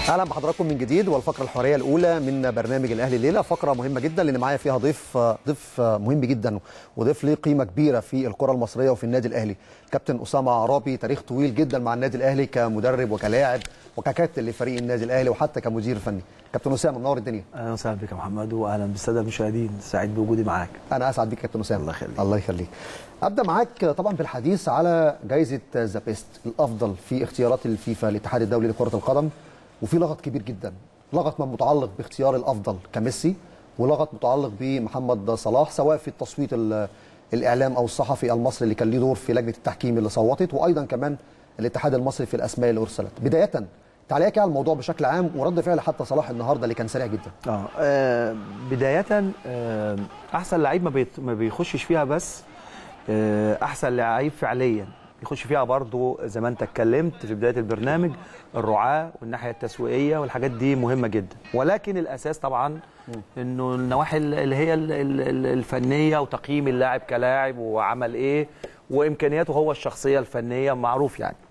اهلا بحضراتكم من جديد والفقره الحواريه الاولى من برنامج الاهلي الليله فقره مهمه جدا لان معايا فيها ضيف ضيف مهم جدا وضيف ليه قيمه كبيره في الكره المصريه وفي النادي الاهلي كابتن اسامه عرابي تاريخ طويل جدا مع النادي الاهلي كمدرب وكلاعب وككابتن لفريق النادي الاهلي وحتى كمدير فني كابتن اسامه منور الدنيا اهلا وسهلا بك يا محمد واهلا بالساده المشاهدين سعيد بوجودي معاك انا اسعد بك كابتن اسامه الله يخليك. الله يخليك ابدا معاك طبعا بالحديث على جائزه ذا بيست الافضل في اختيارات الفيفا الاتحاد الدولي لكره القدم وفي لغط كبير جدا لغط من متعلق باختيار الافضل كميسي ولغط متعلق بمحمد صلاح سواء في التصويت ال- الاعلام او الصحفي المصري اللي كان ليه دور في لجنه التحكيم اللي صوتت وايضا كمان الاتحاد المصري في الاسماء اللي ارسلت بدايه تعليقك على الموضوع بشكل عام ورد فعل حتى صلاح النهارده اللي كان سريع جدا اه, آه بدايه آه احسن لعيب ما, بيت ما بيخشش فيها بس آه احسن لعيب فعليا يخش فيها برضو زي ما انت اتكلمت في بدايه البرنامج الرعاه والناحيه التسويقيه والحاجات دي مهمه جدا ولكن الاساس طبعا انه النواحي اللي هي ال- ال- ال- الفنيه وتقييم اللاعب كلاعب وعمل ايه وامكانياته هو الشخصيه الفنيه معروف يعني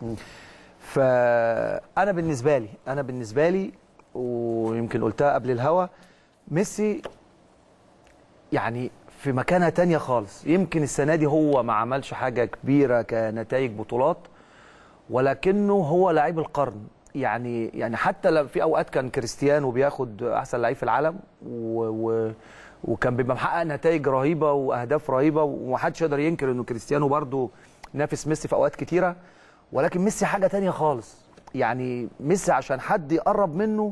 فانا بالنسبه لي انا بالنسبه لي ويمكن قلتها قبل الهوا ميسي يعني في مكانة تانية خالص يمكن السنة دي هو ما عملش حاجة كبيرة كنتائج بطولات ولكنه هو لعيب القرن يعني يعني حتى لو في اوقات كان كريستيانو بياخد احسن لعيب في العالم و و وكان بيبقى محقق نتائج رهيبه واهداف رهيبه ومحدش يقدر ينكر انه كريستيانو برضو نافس ميسي في اوقات كتيره ولكن ميسي حاجه تانية خالص يعني ميسي عشان حد يقرب منه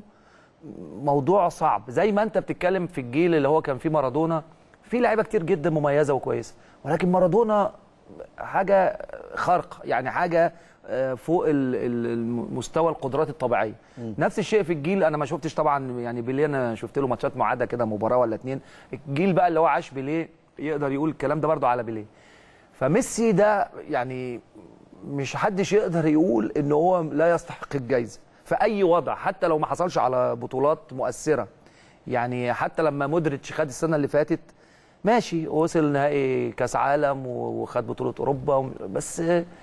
موضوع صعب زي ما انت بتتكلم في الجيل اللي هو كان فيه مارادونا في لعيبه كتير جدا مميزه وكويسه ولكن مارادونا حاجه خارقه يعني حاجه آه، فوق ال- ال- المستوى القدرات الطبيعيه نفس الشيء في الجيل انا ما شفتش طبعا يعني بيليه انا شفت له ماتشات معاده كده مباراه ولا اتنين الجيل بقى اللي هو عاش بيليه يقدر يقول الكلام ده برضه على بيليه فميسي ده يعني مش حدش يقدر يقول ان هو لا يستحق الجائزه في اي وضع حتى لو ما حصلش على بطولات مؤثره يعني حتى لما مودريتش خد السنه اللي فاتت ماشي وصل نهائي كاس عالم وخد بطوله اوروبا بس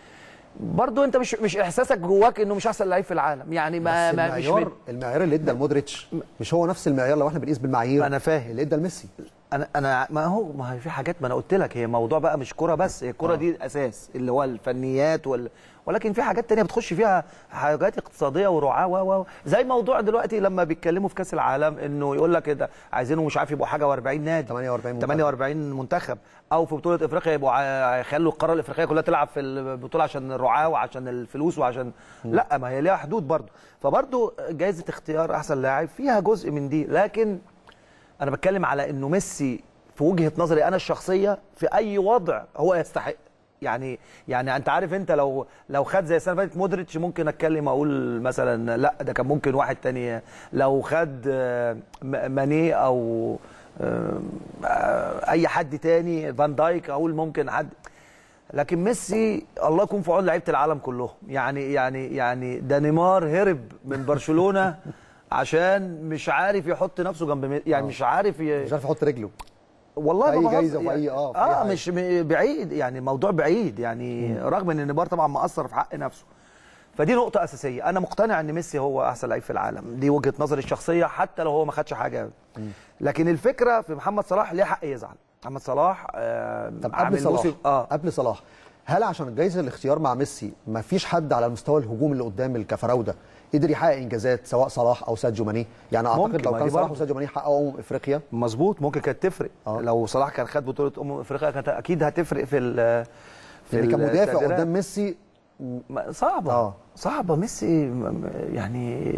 برضو انت مش مش احساسك جواك انه مش احسن لعيب في العالم يعني ما, بس ما مش المعيار بت- المعيار اللي ادى لمودريتش مش هو نفس المعيار لو احنا بنقيس بالمعايير أنا فاهم. اللي ادى لميسي انا انا ما هو ما هي في حاجات ما انا قلت لك هي موضوع بقى مش كوره بس هي الكوره آه. دي الاساس اللي هو الفنيات وال... ولكن في حاجات تانية بتخش فيها حاجات اقتصاديه ورعاه و و زي موضوع دلوقتي لما بيتكلموا في كاس العالم انه يقول لك ده عايزينه مش عارف يبقوا حاجه و40 نادي 48 منتخب. 48 منتخب او في بطوله افريقيا يبقوا ع- يخلوا القاره الافريقيه كلها تلعب في البطوله عشان الرعاه وعشان الفلوس وعشان لا ما هي ليها حدود برضه فبرضه جائزه اختيار احسن لاعب فيها جزء من دي لكن انا بتكلم على انه ميسي في وجهه نظري انا الشخصيه في اي وضع هو يستحق يعني يعني انت عارف انت لو لو خد زي السنه اللي فاتت مودريتش ممكن اتكلم اقول مثلا لا ده كان ممكن واحد تاني لو خد آه، م- ماني او آه، آه، اي حد تاني فان دايك اقول ممكن حد لكن ميسي الله يكون في عون لعيبه العالم كلهم يعني يعني يعني ده نيمار هرب من برشلونه عشان مش عارف يحط نفسه جنب ميسي يعني مش عارف ي... مش عارف يحط رجله والله في أي ما بهزر جايزة وفي يعني أي- آه، في اه أي مش م- بعيد يعني الموضوع بعيد يعني رغم ان نيمار طبعا مقصر في حق نفسه فدي نقطة أساسية، أنا مقتنع إن ميسي هو أحسن لعيب في العالم، دي وجهة نظري الشخصية حتى لو هو ما خدش حاجة لكن الفكرة في محمد صلاح ليه حق يزعل، محمد صلاح آه طب قبل عامل صلاح موسم- اه قبل صلاح هل عشان جايزه الاختيار مع ميسي ما فيش حد على المستوى الهجوم اللي قدام الكفراوده قدر يحقق انجازات سواء صلاح او ساديو ماني يعني اعتقد ممكن، لو ما كان دي صلاح برضه. وساديو ماني حققوا أمم افريقيا مظبوط ممكن كانت تفرق آه. لو صلاح كان خد بطوله امم افريقيا كانت اكيد هتفرق في ال في لان كمدافع التقديرات. قدام ميسي ما- صعبه آه. صعبه ميسي م- م- يعني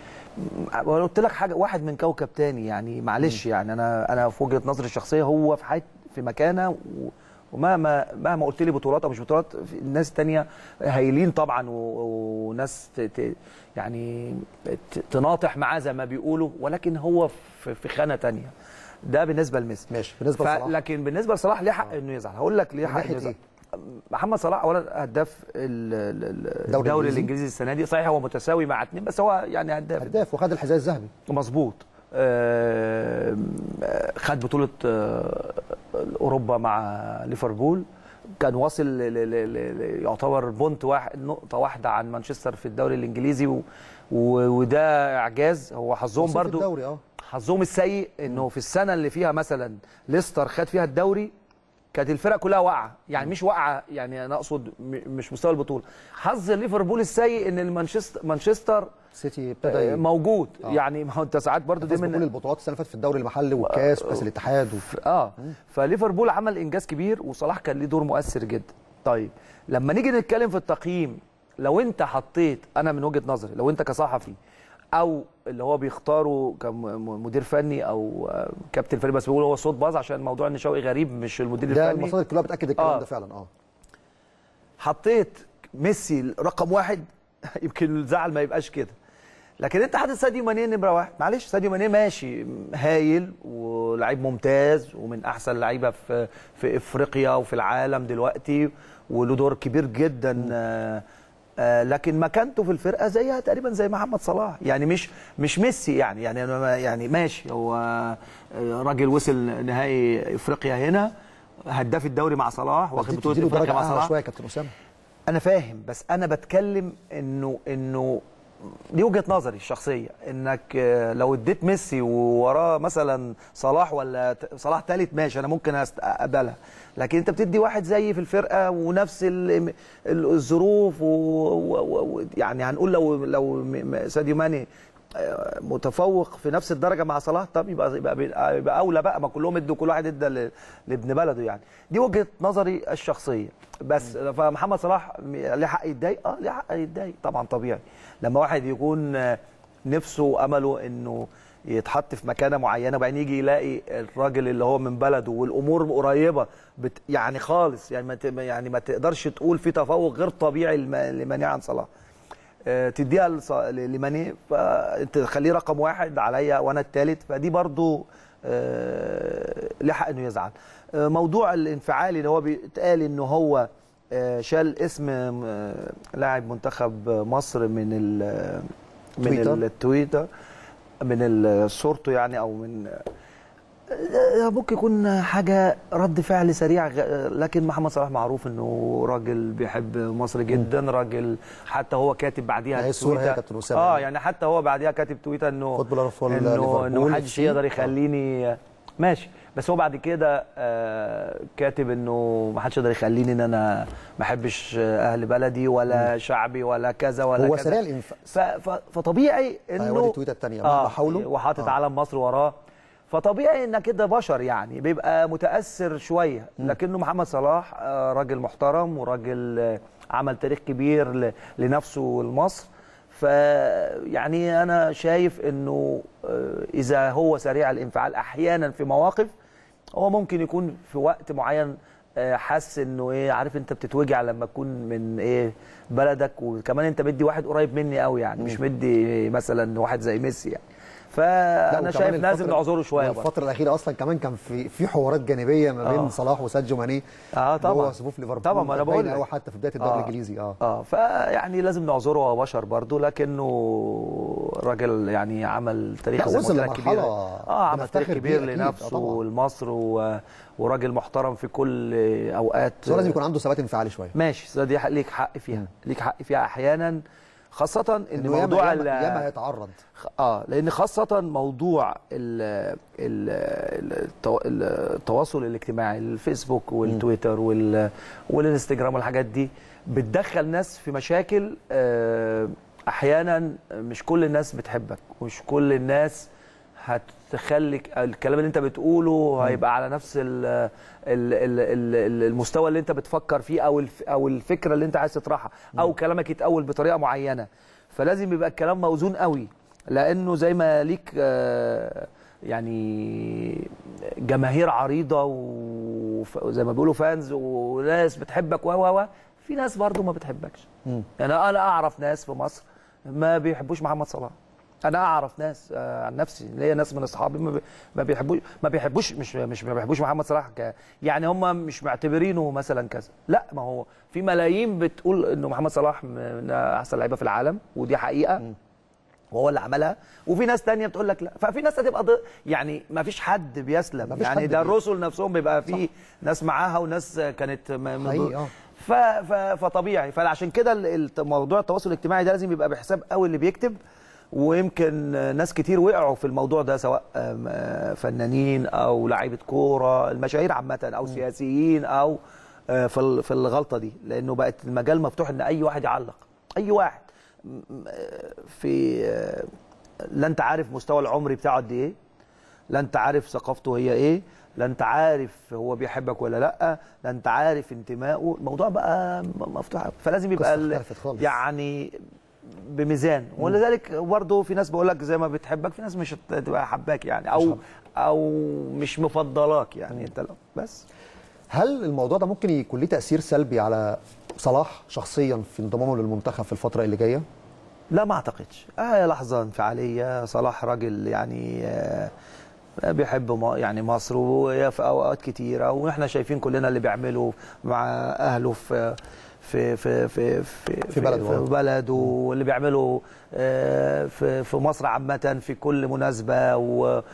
م- وانا قلت لك حاجه واحد من كوكب تاني يعني معلش يعني انا انا في وجهه نظري الشخصيه هو في حي في مكانه و- ومهما مهما قلت لي بطولات او مش بطولات في الناس التانية هايلين طبعا و- وناس ت- ت- يعني ت- تناطح معاه زي ما بيقولوا ولكن هو في في خانه تانية ده بالنسبه لميسي ماشي بالنسبه لصلاح لكن بالنسبه لصلاح ليه حق انه يزعل هقول لك ليه من حق ناحية انه يزعل إيه؟ محمد صلاح اولا هداف ال- ال- ال- الدوري الدوري الإنجليزي. الانجليزي السنه دي صحيح هو متساوي مع اتنين بس هو يعني هداف هداف وخد الحذاء الذهبي مظبوط آه، خد بطوله آه، اوروبا مع ليفربول كان واصل ل- ل- ل- ل- يعتبر بونت واحد نقطه واحده عن مانشستر في الدوري الانجليزي و و- وده اعجاز هو حظهم وصل في برضو الدوري اه حظهم السيء انه في السنه اللي فيها مثلا ليستر خد فيها الدوري كانت الفرق كلها واقعه يعني مش واقعه يعني انا اقصد م- مش مستوى البطوله حظ ليفربول السيء ان المانشستر مانشستر سيتي ابتدى آه، ي- موجود يعني ما هو انت ساعات برضو دي فاز بكل من البطولات السنه اللي فاتت في الدوري المحلي والكاس وكاس الاتحاد و... اه فليفربول عمل انجاز كبير وصلاح كان ليه دور مؤثر جدا طيب لما نيجي نتكلم في التقييم لو انت حطيت انا من وجهه نظري لو انت كصحفي او اللي هو بيختاره كمدير فني او آه، كابتن فريق بس بيقول هو صوت باظ عشان موضوع ان شوقي غريب مش المدير ده الفني المصادر كلها بتاكد الكلام آه. ده فعلا اه حطيت ميسي رقم واحد يمكن الزعل ما يبقاش كده لكن انت حاطط ساديو ماني نمره واحد معلش ساديو ماني ماشي هايل ولاعيب ممتاز ومن احسن لعيبه في في افريقيا وفي العالم دلوقتي وله دور كبير جدا آه، آه، لكن مكانته في الفرقه زيها تقريبا زي محمد صلاح يعني مش مش ميسي يعني يعني أنا ما- يعني ماشي هو آه، راجل وصل نهائي افريقيا هنا هداف الدوري مع صلاح واخد بطوله تديله افريقيا درجه مع اعلى صلاح شويه يا كابتن اسامه انا فاهم بس انا بتكلم انه انه دي وجهه نظري الشخصيه انك آه، لو اديت ميسي ووراه مثلا صلاح ولا ت- صلاح ثالث ماشي انا ممكن أست- اقبلها لكن انت بتدي واحد زي في الفرقه ونفس ال- ال- الظروف و- و- و- يعني هنقول لو لو م- م- ساديو ماني آه، متفوق في نفس الدرجه مع صلاح طب يبقى يبقى يبقى اولى بقى ما كلهم ادوا كل واحد ادى ل- لابن بلده يعني دي وجهه نظري الشخصيه بس فمحمد صلاح م- ليه حق يتضايق اه ليه حق يتضايق طبعا طبيعي لما واحد يكون آه، نفسه وامله انه يتحط في مكانه معينه وبعدين يجي يلاقي الراجل اللي هو من بلده والامور قريبه بت يعني خالص يعني ما ت- يعني ما تقدرش تقول في تفوق غير طبيعي لم- لماني عن صلاح آه، تديها لص- لماني فانت تخليه رقم واحد عليا وانا الثالث فدي برضو آه، ليه حق انه يزعل آه، موضوع الانفعالي اللي هو بيتقال انه هو آه، شال اسم آه، لاعب منتخب مصر من ال من تويتر. التويتر من ال- صورته يعني او من آه، ممكن يكون حاجه رد فعل سريع غ- لكن محمد صلاح معروف انه راجل بيحب مصر جدا راجل حتى هو كاتب بعديها هي الصورة هي تويتر. كابتن أسامة اه يعني. يعني حتى هو بعديها كاتب تويتر انه فوتبولر فول انه انه ليفربول محدش FC. يقدر آه. يخليني ماشي بس هو بعد كده آه كاتب انه ما حدش يقدر يخليني ان انا ما احبش اهل بلدي ولا شعبي ولا كذا ولا هو كذا سريع الانف ف... ف... فطبيعي انه هيوري التويتة التانية مهما حاولوا. وحاطط آه. علم مصر وراه فطبيعي انك كده بشر يعني بيبقى متاثر شويه لكنه محمد صلاح آه، راجل محترم وراجل آه، عمل تاريخ كبير ل... لنفسه ولمصر ف يعني انا شايف انه آه، اذا هو سريع الانفعال احيانا في مواقف هو ممكن يكون في وقت معين آه، حس انه ايه عارف انت بتتوجع لما تكون من ايه بلدك وكمان انت مدي واحد قريب مني قوي يعني مش مدي مثلا واحد زي ميسي يعني لا، فانا وكمان شايف لازم الفترة- نعذره شويه برضه الفترة الأخيرة أصلا كمان كان في في حوارات جانبية ما بين آه. صلاح وساديو ماني اه طبعا جوه صفوف ليفربول طبعا ما انا كانت باينة بقول لك قوي حتى في بداية الدوري الإنجليزي اه اه فيعني لازم نعذره هو بشر برضه لكنه راجل يعني عمل تاريخ لا، زي ما وصل قلت لك لمرحلة كبير اه عمل بنفتخر تاريخ بيه كبير أكيد. آه، لنفسه طبعاً. ولمصر و... وراجل محترم في كل اوقات بس هو لازم يكون عنده ثبات انفعالي شويه ماشي ده دي حق- ليك حق فيها ليك حق فيها احيانا خاصة ان انه ياما موضوع ياما, ال- ياما هيتعرض خ- اه لان خاصه موضوع ال ال التو- التواصل الاجتماعي الفيسبوك والتويتر وال والانستجرام والحاجات دي بتدخل ناس في مشاكل آه، احيانا مش كل الناس بتحبك مش كل الناس هتخليك الكلام اللي انت بتقوله هيبقى على نفس ال ال ال ال المستوى اللي انت بتفكر فيه او الف او الفكره اللي انت عايز تطرحها او كلامك يتقول بطريقه معينه فلازم يبقى الكلام موزون قوي لانه زي ما ليك آه، يعني جماهير عريضه وف- وزي ما بيقولوا فانز وناس بتحبك و و و في ناس برضو ما بتحبكش يعني انا اعرف ناس في مصر ما بيحبوش محمد صلاح انا اعرف ناس آه، عن نفسي ليا ناس من اصحابي ما بي- ما بيحبوش ما بيحبوش مش مش ما بيحبوش محمد صلاح ك يعني هم مش معتبرينه مثلا كذا لا ما هو في ملايين بتقول انه محمد صلاح من احسن لعيبه في العالم ودي حقيقه وهو اللي عملها وفي ناس تانية بتقول لك لا ففي ناس هتبقى ضد يعني ما فيش حد بيسلم مفيش يعني حد ده بي- الرسل نفسهم بيبقى في ناس معاها وناس كانت م- م- حقيقي، آه. ف... ف... فطبيعي فعشان كده ال- الت- موضوع التواصل الاجتماعي ده لازم يبقى بحساب قوي اللي بيكتب ويمكن ناس كتير وقعوا في الموضوع ده سواء آم، آه، فنانين او لعيبه كوره المشاهير عامه او سياسيين او آه، في ال- في الغلطه دي لانه بقت المجال مفتوح ان اي واحد يعلق اي واحد م- آه، في آه، لا انت عارف مستوى العمري بتاعه قد ايه لا انت عارف ثقافته هي ايه لا انت عارف هو بيحبك ولا لا لا انت عارف انتمائه الموضوع بقى م- مفتوح أوي. فلازم يبقى قصة ال- اختلفت خالص. يعني بميزان ولذلك برضه في ناس بقول لك زي ما بتحبك في ناس مش هتبقى حباك يعني او او مش مفضلاك يعني انت لو بس هل الموضوع ده ممكن يكون ليه تاثير سلبي على صلاح شخصيا في انضمامه للمنتخب في الفتره اللي جايه لا ما اعتقدش آه لحظه انفعاليه صلاح راجل يعني آه بيحب ما- يعني مصر وهي في اوقات كتيره واحنا شايفين كلنا اللي بيعمله مع اهله في في في في في, في بلده. في بلده واللي بيعمله آه، في في مصر عامه في كل مناسبه و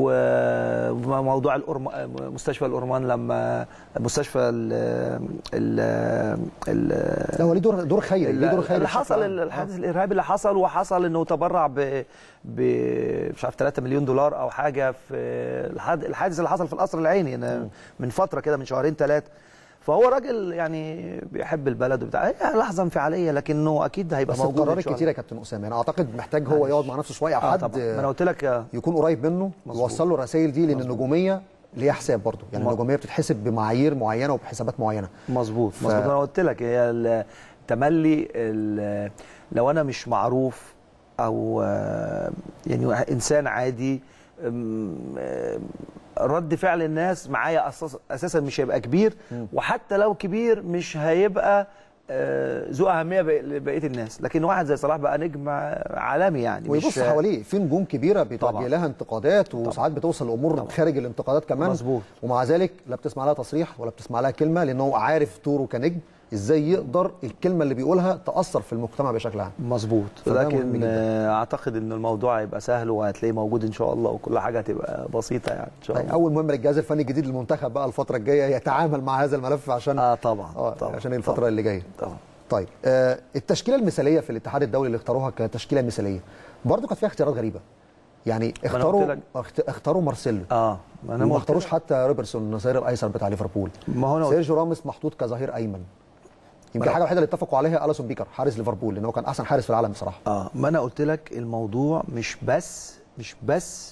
وموضوع الأرم... مستشفى الأورمان لما مستشفى ال ال ال لا هو ليه دور دور خيري ليه دور خيري اللي بشكل حصل عام. الحادث الارهابي اللي حصل وحصل انه تبرع ب ب مش عارف 3 مليون دولار او حاجه في الحاد- الحادث اللي حصل في القصر العيني أنا من فتره كده من شهرين ثلاثه فهو راجل يعني بيحب البلد وبتاع هي لحظه انفعاليه لكنه اكيد هيبقى بس موجود القرارات إن شاء الله. كتير يا كابتن اسامه انا اعتقد محتاج هو معلش. يقعد مع نفسه شويه او اه حد طبعا ما انا قلت لك آه، يكون قريب منه مظبوط. يوصل له الرسائل دي لان النجوميه ليها حساب برضه يعني مظبوط. النجوميه بتتحسب بمعايير معينه وبحسابات معينه مظبوط مظبوط انا قلت لك هي ال- تملي ال- لو انا مش معروف او آه، يعني واحد- انسان عادي أم، آه، رد فعل الناس معايا أساس اساسا مش هيبقى كبير وحتى لو كبير مش هيبقى آه، ذو اهميه بق- لبقيه الناس لكن واحد زي صلاح بقى نجم عالمي يعني ويبص مش حواليه في نجوم كبيره بيتوجه طبعا. لها انتقادات وساعات بتوصل لامور خارج الانتقادات كمان مظبوط. ومع ذلك لا بتسمع لها تصريح ولا بتسمع لها كلمه لان هو عارف دوره كنجم ازاي يقدر الكلمه اللي بيقولها تاثر في المجتمع بشكل عام مظبوط فده مهم لكن جداً. آه، اعتقد ان الموضوع هيبقى سهل وهتلاقيه موجود ان شاء الله وكل حاجه هتبقى بسيطه يعني ان شاء طيب الله اول مهم للجهاز الفني الجديد للمنتخب بقى الفتره الجايه يتعامل مع هذا الملف عشان اه طبعا اه طبعا عشان الفتره طبعا. اللي جايه طبعا طيب آه التشكيله المثاليه في الاتحاد الدولي اللي اختاروها كتشكيله مثاليه برضه كانت فيها اختيارات غريبه يعني أنا اختاروا قلت لك. اخت- اختاروا مارسيلو اه ما انا وما قلت اختاروش لك. حتى روبرتسون الظهير الايسر بتاع ليفربول ما هو انا قلت- سيرجيو راموس محطوط كظهير ايمن يمكن ما- الحاجه الوحيده اللي اتفقوا عليها اليسون بيكر حارس ليفربول لان هو كان احسن حارس في العالم بصراحه اه ما انا قلت لك الموضوع مش بس مش بس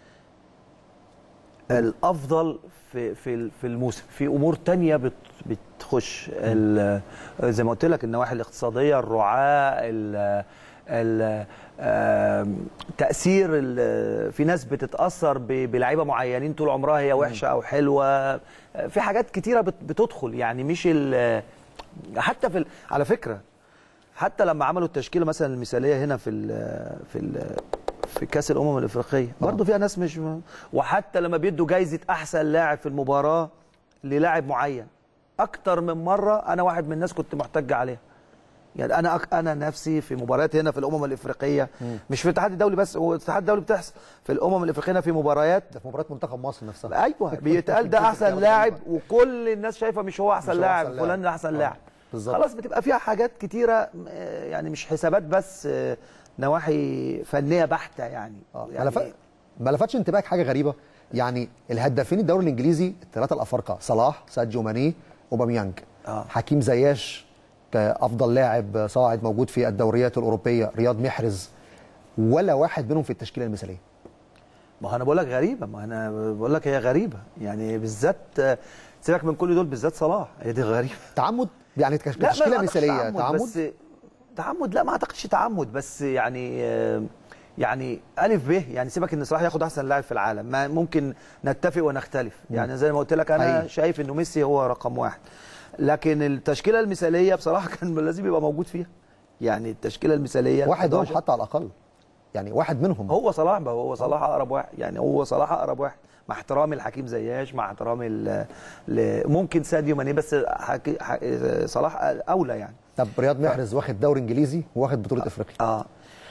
الافضل في في في الموسم في امور تانية بت بتخش ال- زي ما قلت لك النواحي الاقتصاديه الرعاه ال ال آم، تاثير ال- في ناس بتتاثر ب- بلعيبه معينين طول عمرها هي وحشه او حلوه في حاجات كتيره بت- بتدخل يعني مش ال- حتى في ال- على فكره حتى لما عملوا التشكيله مثلا المثاليه هنا في ال في ال في كاس الامم الافريقيه برضه فيها ناس مش وحتى لما بيدوا جايزه احسن لاعب في المباراه للاعب معين اكتر من مره انا واحد من الناس كنت محتج عليها يعني انا أك... انا نفسي في مباريات هنا في الامم الافريقيه مش في الاتحاد الدولي بس هو الاتحاد الدولي بتحصل في الامم الافريقيه هنا في مباريات ده في مباراه منتخب مصر نفسها ايوه بيتقال ده احسن لاعب وكل الناس شايفه مش هو احسن مش هو لاعب أحسن لاعب. فلان ده احسن آه، لاعب بالظبط. خلاص بتبقى فيها حاجات كتيره آه، يعني مش حسابات بس آه، نواحي فنيه بحته يعني, آه. يعني ما لف- ما لفتش انتباهك حاجه غريبه يعني الهدافين الدوري الانجليزي الثلاثه الافارقه صلاح ساديو ماني اوباميانج آه. حكيم زياش كافضل لاعب صاعد موجود في الدوريات الاوروبيه رياض محرز ولا واحد منهم في التشكيله المثاليه ما هو انا بقول لك غريبه ما انا بقول لك هي غريبه يعني بالذات آه، سيبك من كل دول بالذات صلاح هي دي غريبه تعمد يعني كش- لا، ما كتشكيله أعتقدش مثاليه تعمد بس تعمد لا ما اعتقدش تعمد بس يعني آه، يعني الف ب يعني سيبك ان صلاح ياخد احسن لاعب في العالم ما ممكن نتفق ونختلف يعني زي ما قلت لك انا حقيقي. شايف انه ميسي هو رقم واحد لكن التشكيله المثاليه بصراحه كان لازم يبقى موجود فيها يعني التشكيله المثاليه واحد منهم 11. حتى على الاقل يعني واحد منهم هو صلاح بقى هو صلاح اقرب واحد يعني هو صلاح اقرب واحد مع احترامي لحكيم زياش مع احترامي ل... ل... ممكن ساديو ماني بس حكي... ح... صلاح اولى يعني طب رياض محرز واخد دوري انجليزي واخد بطوله افريقيا اه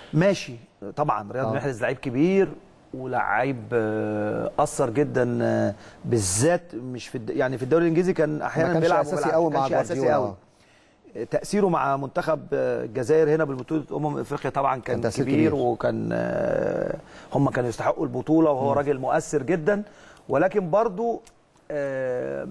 ماشي طبعا رياض آه. محرز لعيب كبير ولاعيب آه، اثر جدا آه، بالذات مش في الد... يعني في الدوري الانجليزي كان احيانا كانش بيلعب أساسي وبيلعب. قوي ما مع كانش اساسي جوارديولا. قوي تاثيره مع منتخب آه، الجزائر هنا بالبطوله امم افريقيا طبعا كان, كان تأثير كبير, كبير. وكان آه، هم كانوا يستحقوا البطوله وهو راجل مؤثر جدا ولكن برضو آه،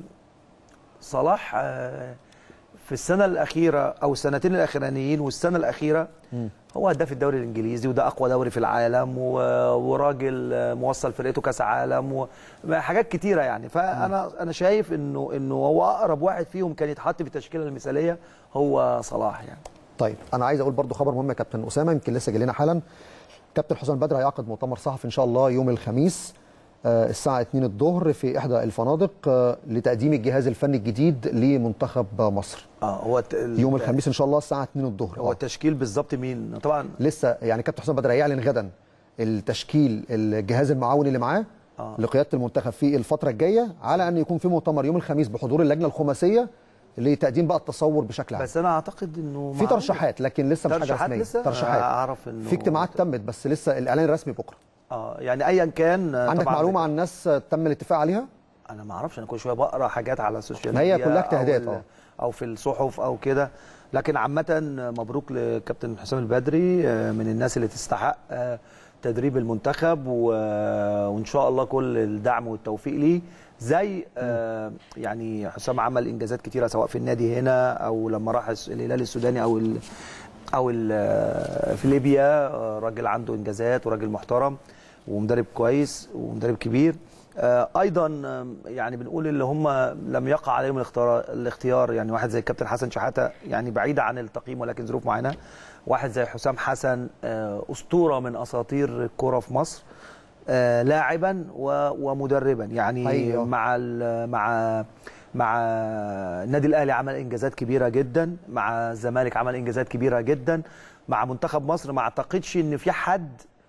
صلاح آه، في السنه الاخيره او السنتين الاخرانيين والسنه الاخيره هو هداف الدوري الانجليزي وده اقوى دوري في العالم و- وراجل آه، موصل فرقته كاس عالم وحاجات كتيره يعني فانا انا شايف انه انه هو اقرب واحد فيهم كان يتحط في التشكيله المثاليه هو صلاح يعني طيب انا عايز اقول برضو خبر مهم يا كابتن اسامه يمكن لسه جاي لنا حالا كابتن حسام بدر هيعقد مؤتمر صحفي ان شاء الله يوم الخميس آه، الساعه 2 الظهر في احدى الفنادق آه، لتقديم الجهاز الفني الجديد لمنتخب مصر اه هو الت- ال- يوم الخميس ان شاء الله الساعه 2 الظهر هو آه. التشكيل بالظبط مين طبعا لسه يعني كابتن حسام بدر هيعلن غدا التشكيل الجهاز المعاون اللي معاه آه. لقياده المنتخب في الفتره الجايه على ان يكون في مؤتمر يوم الخميس بحضور اللجنه الخماسيه لتقديم بقى التصور بشكل عام بس انا اعتقد انه في معقول. ترشيحات لكن لسه مش حاجه ترشيحات رسميه لسه ترشيحات اعرف انه في اجتماعات تمت بس لسه الاعلان الرسمي بكره اه يعني ايا كان آه، عندك طبعاً معلومه عن الناس تم الاتفاق عليها انا ما اعرفش انا كل شويه بقرا حاجات على السوشيال ما هي ميديا كلها أو اجتهادات، ال- آه. او في الصحف او كده لكن عامه مبروك لكابتن حسام البدري آه، من الناس اللي تستحق آه، تدريب المنتخب و- وان شاء الله كل الدعم والتوفيق ليه زي آه، يعني حسام عمل انجازات كتيره سواء في النادي هنا او لما راح الس- الهلال السوداني او ال او ال- في ليبيا آه، راجل عنده انجازات وراجل محترم ومدرب كويس ومدرب كبير آه، ايضا آم، يعني بنقول اللي هم لم يقع عليهم الاختيار الاختيار يعني واحد زي الكابتن حسن شحاته يعني بعيده عن التقييم ولكن ظروف معينه واحد زي حسام حسن آه، اسطوره من اساطير الكره في مصر آه، لاعبا و- ومدربا يعني أيوة. مع ال- مع مع النادي الاهلي عمل انجازات كبيره جدا مع الزمالك عمل انجازات كبيره جدا مع منتخب مصر ما اعتقدش ان في حد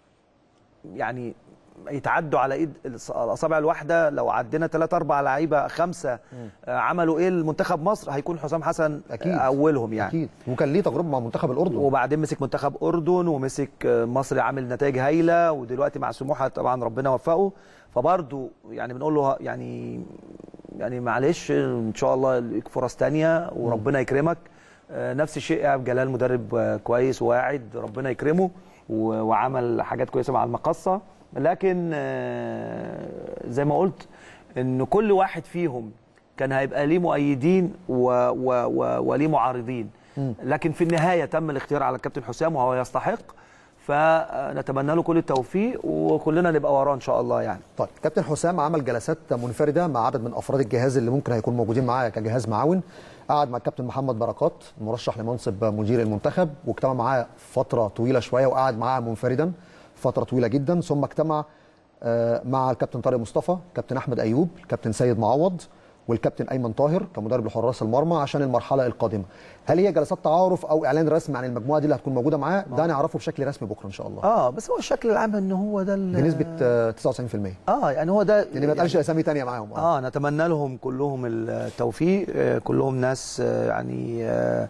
يعني يتعدوا على ايد الص- الاصابع الواحده لو عدينا ثلاث اربع لعيبه خمسه آه، عملوا ايه لمنتخب مصر هيكون حسام حسن أكيد. اولهم يعني اكيد وكان ليه تجربه مع منتخب الاردن وبعدين مسك منتخب اردن ومسك آه، مصر عامل نتائج هايله ودلوقتي مع سموحه طبعا ربنا وفقه فبرضه يعني بنقول له يعني يعني معلش ان شاء الله ليك فرص تانية وربنا يكرمك آه، نفس الشيء ايهاب جلال مدرب آه، كويس وواعد ربنا يكرمه و- وعمل حاجات كويسه مع المقصه لكن آه، زي ما قلت ان كل واحد فيهم كان هيبقى ليه مؤيدين و و و وليه معارضين لكن في النهايه تم الاختيار على الكابتن حسام وهو يستحق فنتمنى له كل التوفيق وكلنا نبقى وراه ان شاء الله يعني طيب كابتن حسام عمل جلسات منفرده مع عدد من افراد الجهاز اللي ممكن هيكونوا موجودين معاه كجهاز معاون قعد مع الكابتن محمد بركات مرشح لمنصب مدير المنتخب واجتمع معاه فتره طويله شويه وقعد معاه منفردا فتره طويله جدا ثم اجتمع آه، مع الكابتن طارق مصطفى كابتن احمد ايوب كابتن سيد معوض والكابتن ايمن طاهر كمدرب لحراس المرمى عشان المرحله القادمه هل هي جلسات تعارف او اعلان رسمي عن المجموعه دي اللي هتكون موجوده معاه ده هنعرفه بشكل رسمي بكره ان شاء الله اه بس هو الشكل العام ان هو ده ال- بنسبه آه، 99% اه يعني هو ده يعني ما اتقالش اسامي تانية معاهم اه نتمنى لهم كلهم التوفيق آه، كلهم ناس آه، يعني آه،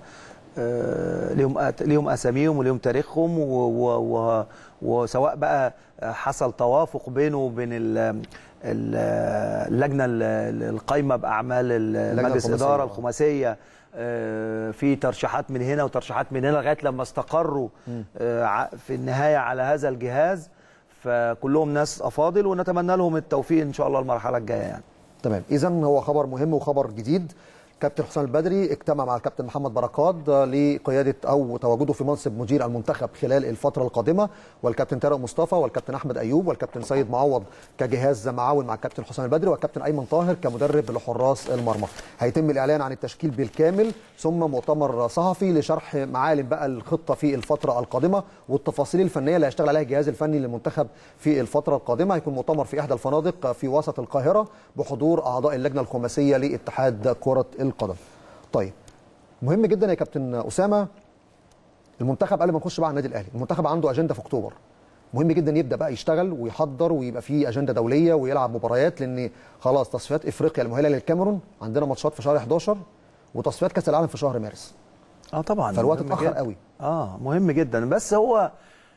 آه، ليهم أت- ليهم اساميهم وليهم تاريخهم و- و- و- وسواء بقى آه، حصل توافق بينه وبين ال- ال- اللجنه ال- القايمه باعمال ال- مجلس الخماسية. الاداره الخماسيه آه، في ترشيحات من هنا وترشيحات من هنا لغايه لما استقروا آه، ع- في النهايه على هذا الجهاز فكلهم ناس افاضل ونتمنى لهم التوفيق ان شاء الله المرحله الجايه يعني تمام اذا هو خبر مهم وخبر جديد كابتن حسام البدري اجتمع مع الكابتن محمد بركات لقياده او تواجده في منصب مدير المنتخب خلال الفتره القادمه والكابتن طارق مصطفى والكابتن احمد ايوب والكابتن سيد معوض كجهاز معاون مع الكابتن حسام البدري والكابتن ايمن طاهر كمدرب لحراس المرمى هيتم الاعلان عن التشكيل بالكامل ثم مؤتمر صحفي لشرح معالم بقى الخطه في الفتره القادمه والتفاصيل الفنيه اللي هيشتغل عليها الجهاز الفني للمنتخب في الفتره القادمه هيكون مؤتمر في احدى الفنادق في وسط القاهره بحضور اعضاء اللجنه الخماسيه لاتحاد كره القدم طيب مهم جدا يا كابتن اسامه المنتخب قبل ما نخش بقى على النادي الاهلي المنتخب عنده اجنده في اكتوبر مهم جدا يبدا بقى يشتغل ويحضر ويبقى فيه اجنده دوليه ويلعب مباريات لان خلاص تصفيات افريقيا المؤهله للكاميرون عندنا ماتشات في شهر 11 وتصفيات كاس العالم في شهر مارس اه طبعا فالوقت مهم اتاخر جداً. قوي اه مهم جدا بس هو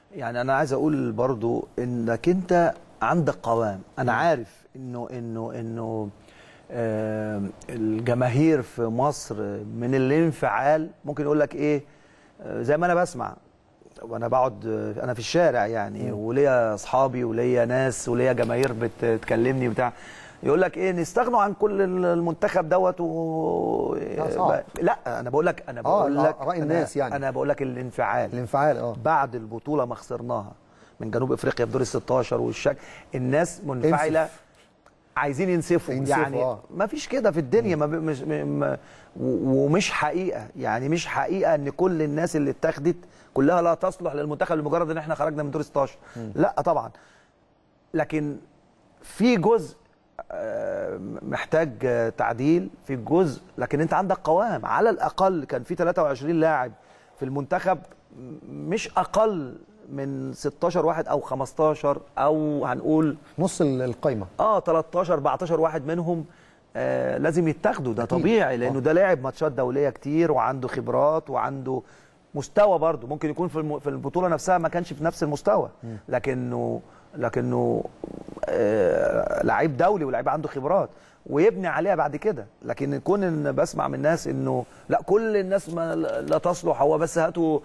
يعني انا عايز اقول برضو انك انت عندك قوام انا عارف انه انه انه آه الجماهير في مصر من الانفعال ممكن يقول لك ايه آه، زي ما انا بسمع وانا بقعد آه، انا في الشارع يعني وليا اصحابي وليا ناس وليا جماهير بتكلمني بتاع يقول لك ايه نستغنوا عن كل المنتخب دوت و... لا، صعب. لا انا بقول لك انا آه، بقول آه، لك رأي أنا- الناس يعني. انا بقول لك الانفعال الانفعال اه بعد البطوله ما خسرناها من جنوب افريقيا في دور ال 16 والشك الناس منفعله انسف. عايزين ينسفوا ينسفوا، يعني آه. ما فيش كده في الدنيا ما ب- مش م- م- و- ومش حقيقه يعني مش حقيقه ان كل الناس اللي اتاخدت كلها لا تصلح للمنتخب لمجرد ان احنا خرجنا من دور 16 لا طبعا لكن في جزء آه، محتاج آه، تعديل في جزء لكن انت عندك قوام على الاقل كان في 23 لاعب في المنتخب م- مش اقل من 16 واحد او 15 او هنقول نص ال- القايمه اه 13 14 واحد منهم آه لازم يتاخدوا ده أكيد. طبيعي لانه آه. ده لاعب ماتشات دوليه كتير وعنده خبرات وعنده مستوى برضه ممكن يكون في الم- في البطوله نفسها ما كانش في نفس المستوى لكنه لكنه آه لعيب دولي ولعيب عنده خبرات ويبني عليها بعد كده لكن كون ان بسمع من ناس انه لا كل الناس ما لا تصلح هو بس هاتوا